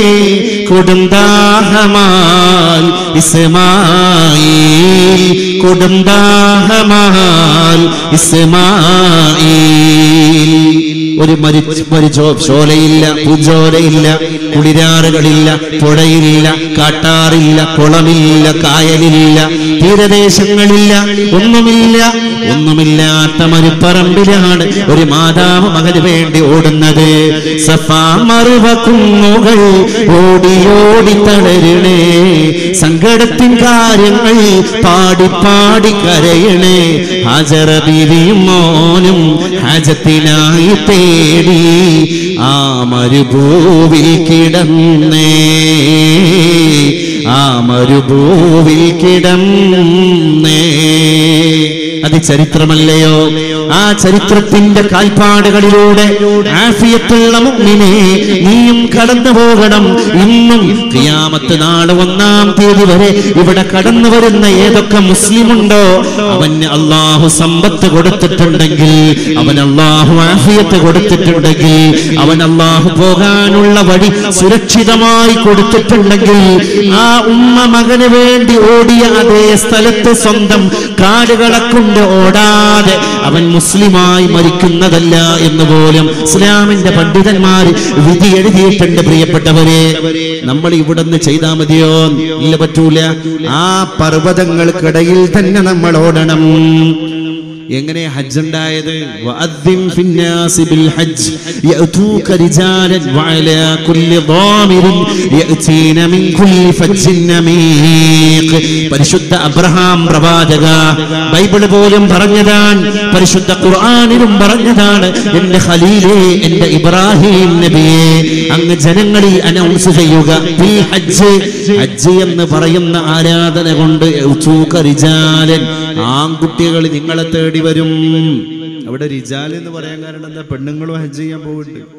കൊടുന്താഹമാൽ ഇസ്മായിൽ കൊടുന്താഹമാൽ ഇസ്മായിൽ ഒരു മരിച്ച് മരിച്ചോ ചോലയില്ല പൂഞ്ചോലയില്ല കുളിരാറുകളില്ല പുഴയില്ല കാട്ടാറില്ല കുളമില്ല കായലില്ല തീരദേശങ്ങളില്ല ഒന്നുമില്ല ഒന്നുമില്ലാത്ത മരുപ്പറമ്പിലാണ് ഒരു മാതാവ് മകന് വേണ്ടി ഓടുന്നത് സഫാ മറുവ കുന്നുകൾ ഓടി ഓടി തളരണേ സങ്കടത്തിൻ കാര്യങ്ങൾ പാടി പാടി കരയണേ ഹാജറ ബീവിയും മോനും ഹാജത്തിനായി തേടി ആ മരുഭൂവിൽ കിടന്നേ ആ മരുഭൂവിൽ കിടന്നേ അത് ചരിത്രമല്ലയോ ആ ചരിത്രത്തിന്റെ കാൽപ്പാടുകളിലൂടെ ആഫിയത്തുള്ള മുഗ്മിനെ നീയും കടന്നു പോകണം ഇന്നും കിയാമത്ത് നാള് ഒന്നാം തീയതി വരെ ഇവിടെ കടന്നു വരുന്ന ഏതൊക്കെ മുസ്ലിമുണ്ടോ അവന് അള്ളാഹു സമ്പത്ത് കൊടുത്തിട്ടുണ്ടെങ്കിൽ അവൻ അള്ളാഹു ആഫിയത്ത് കൊടുത്തിട്ടുണ്ടെങ്കിൽ അവൻ അള്ളാഹു പോകാനുള്ള വഴി സുരക്ഷിതമായി കൊടുത്തിട്ടുണ്ടെങ്കിൽ ആ ഉമ്മ മകന് വേണ്ടി ഓടിയ അതേ സ്ഥലത്ത് സ്വന്തം കാടുകളെ കൊണ്ട് ഓടാതെ അവൻ മുസ്ലിമായി മരിക്കുന്നതല്ല എന്ന് പോലും ഇസ്ലാമിന്റെ പണ്ഡിതന്മാർ വിധി എഴുതിയിട്ടുണ്ട് പ്രിയപ്പെട്ടവരെ നമ്മൾ ഇവിടുന്ന് ചെയ്താൽ മതിയോ ഇല്ല പറ്റൂല ആ പർവ്വതങ്ങൾക്കിടയിൽ തന്നെ നമ്മൾ ഓടണം എങ്ങനെ ഹജ്ജ് ഉണ്ടായത് വഅദ്ദിൻ ഫിന്നാസി ബിൽ ഹജ്ജ് യഅതൂക റിജാലൻ വഅലാ കുല്ലി ളാമിരിൻ യഅതീന മിൻ കുല്ലി ഫജ്ജിൻ അമീഖ് പരിശുദ്ധ അബ്രഹാം പ്രവാചക ബൈബിൾ പോലും പറഞ്ഞതാണ് പരിശുദ്ധ ഖുർആനിലും പറഞ്ഞതാണ് എൻ്റെ ഖലീലേ എൻ്റെ ഇബ്രാഹിം നബിയെ അങ്ങ് ജനങ്ങളിൽ അനൗൺസ് ചെയ്യുക ബിൽ ഹജ്ജ് ഹജ്ജ് എന്ന് പറയുന്ന ആരാധന കൊണ്ട് യഅതൂക റിജാലൻ ആൺകുട്ടികൾ നിങ്ങളെ തേടി വരും അവിടെ റിജാൽ എന്ന് പറയാൻ കാരണം എന്താ പെണ്ണുങ്ങളും ഹജ്ജ് ചെയ്യാൻ പോകുന്നുണ്ട്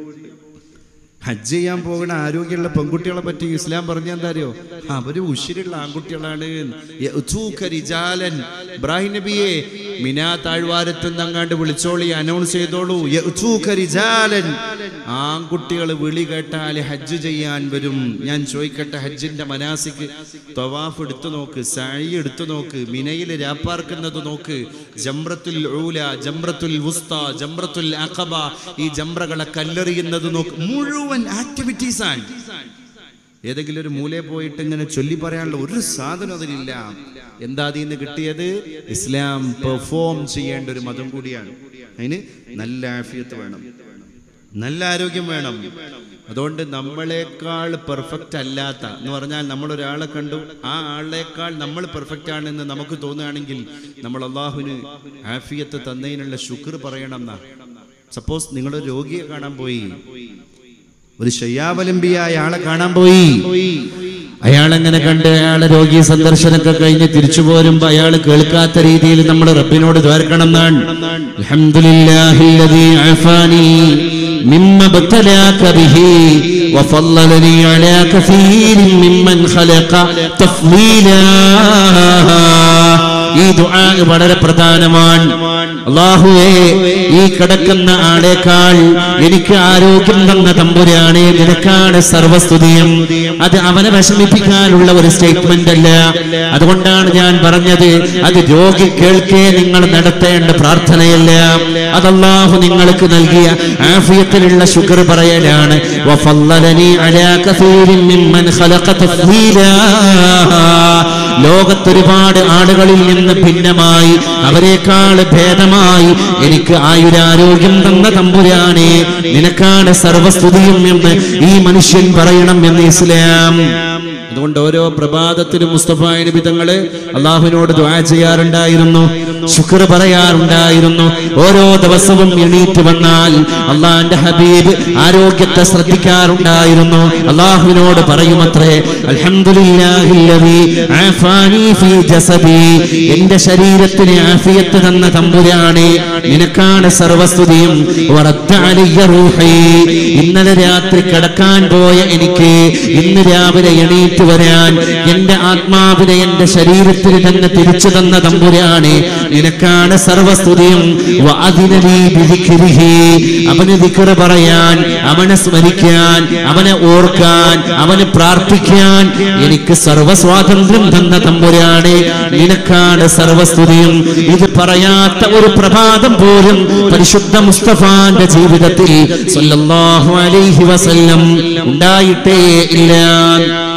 ഹജ്ജ് ചെയ്യാൻ പോകുന്ന ആരോഗ്യമുള്ള പെൺകുട്ടികളെ പറ്റി ഇസ്ലാം പറഞ്ഞ എന്താ അറിയോ അവര് ഉശിരുള്ള ആൺകുട്ടികളാണ് യഅ്തൂക റിജാലൻ ഇബ്രാഹിം നബിയെ മിനാ താഴ്വാരത്ത് അങ്ങാണ്ട് വിളിച്ചോളി അനൗൺസ് ചെയ്തോളൂ യഅ്തൂക റിജാലൻ ആൺകുട്ടികൾ വിളി കേട്ടാൽ ഹജ്ജ് ചെയ്യാൻ വരും ഞാൻ ചോദിക്കട്ടെ ഹജ്ജിന്റെ മനാസിക്ക് തവാഫ് എടുത്തു നോക്ക് സായി എടുത്തു നോക്ക് മിനയിൽ രാപ്പാർക്കുന്നത് നോക്ക് ജംറത്തുൽ ഊല ജംറത്തുൽ വുസ്ത ജംറത്തുൽ അഖബ ഈ ജംറകളെ കല്ലെറിയുന്നത് നോക്ക് മുഴുവൻ ആക്ടിവിറ്റീസ് ആണ് ഏതെങ്കിലും ഒരു മൂലയെ പോയിട്ട് ഇങ്ങനെ ചൊല്ലി പറയാനുള്ള ഒരു സാധനം അതിലില്ല എന്താ അതിൽ നിന്ന് കിട്ടിയത് ഇസ്ലാം പെർഫോം ചെയ്യേണ്ട ഒരു മതം കൂടിയാണ് അതിന് നല്ല ആഫിയത്ത് വേണം നല്ല ആരോഗ്യം വേണം അതുകൊണ്ട് നമ്മളെക്കാൾ പെർഫെക്റ്റ് അല്ലാത്ത എന്ന് പറഞ്ഞാൽ നമ്മൾ ഒരാളെ കണ്ടു ആ ആളേക്കാൾ നമ്മൾ പെർഫെക്റ്റ് ആണെന്ന് നമുക്ക് തോന്നുകയാണെങ്കിൽ നമ്മൾ അള്ളാഹുവിന് ആഫിയത്ത് തന്നതിനുള്ള ശുക്ർ പറയണം എന്നാ സപ്പോസ് നിങ്ങളൊരു രോഗിയെ കാണാൻ പോയി ഒരു ശയ്യാവലംബിയായ ആളെ കാണാൻ പോയി അയാളെങ്ങനെ കണ്ട് അയാളെ രോഗി സന്ദർശനമൊക്കെ കഴിഞ്ഞ് തിരിച്ചു പോരുമ്പോ അയാൾ കേൾക്കാത്ത രീതിയിൽ നമ്മൾ റബ്ബിനോട് ദ്വാരക്കണം എന്നാണ് അൽഹംദുലില്ലാഹില്ലദീ അഫാനി മിമ്മ ബത്തലാക ബിഹി വഫല്ലലനി അലാ കസീരിൻ മിമ്മൻ ഖലഖ തഫ്ളീലാ ഈ ദുആ വളരെ പ്രധാനമാണ് അള്ളാഹുവേ ഈ കിടക്കുന്ന ആളേക്കാൾ എനിക്ക് ആരോഗ്യം തന്ന തമ്പുരാനെ നിനക്കാണ് സർവസ്തുതിയും അത് അവനെ വിഷമിപ്പിക്കാനുള്ള ഒരു സ്റ്റേറ്റ്മെന്റ് അല്ല അതുകൊണ്ടാണ് ഞാൻ പറഞ്ഞത് അത് രോഗി കേൾക്കേ നിങ്ങൾ നടത്തേണ്ട പ്രാർത്ഥനയല്ല അത് അള്ളാഹു നിങ്ങൾക്ക് നൽകിയ ആഫിയത്തിലുള്ള ശുക്ർ പറയലാണ് വഫല്ലലനി അലാ കസീരിൻ മിമ്മൻ ഖലഖ തഫ്ളീലാ ലോകത്തൊരുപാട് ആളുകളിൽ നിന്ന് ഭിന്നമായി അവരെക്കാൾ ഭേദമായി എനിക്ക് ആയുരാരോഗ്യം തന്ന തമ്പുരാനെ നിനക്കാണ് സർവസ്തുതിയും എന്ന് ഈ മനുഷ്യൻ പറയണം എന്ന് ഇസ്ലാം അതുകൊണ്ട് ഓരോ പ്രഭാതത്തിലും മുസ്തഫ നബി തങ്ങള് അള്ളാഹുവിനോട് ദ്വാ ചെയ്യാറുണ്ടായിരുന്നു ശുക്ർ പറയാറുണ്ടായിരുന്നു ഓരോ ദിവസവും എണീറ്റ് വന്നാൽ അള്ളാന്റെ ഹബീബ് ആരോഗ്യത്തെ ശ്രദ്ധിക്കാറുണ്ടായിരുന്നു അള്ളാഹുവിനോട് പറയുമത്രേ അൽഹംദുലില്ലാഹില്ലദീ ആഫാനി ഫീ ജസദി എന്റെ ശരീരത്തിന് ആഫിയത്ത് തന്ന തമ്പുരാനെ നിനക്കാണ് സർവസ്തുതിയും വറദ്ദ അലയ്യ റൂഹി ഇന്നലെ രാത്രി കിടക്കാൻ പോയ എനിക്ക് ഇന്ന് രാവിലെ എണീറ്റ് വരാൻ എന്റെ ആത്മാവിനെ എന്റെ ശരീരത്തിന് തന്നെ തിരിച്ചു തന്ന തമ്പുരാനെ നിനക്കാണ് സർവസ്തുതിയും വഅദിനലീ ബിദിക്രിഹി. അവന് ദിക്ർ പറയാൻ അവനെ സ്മരിക്കാൻ അവനെ ഓർക്കാൻ അവന് പ്രാർത്ഥിക്കാൻ എനിക്ക് സർവസ്വാതന്ത്ര്യം തന്ന തമ്പുരാനെ നിനക്കാണ് സർവസ്തുതിയും ഇത് പറയാത്ത ഒരു പ്രഭാതം പോലും പരിശുദ്ധ മുസ്തഫാന്റെ ജീവിതത്തിൽ സല്ലല്ലാഹു അലൈഹി വസല്ലം ഉണ്ടായിട്ടേ ഇല്ല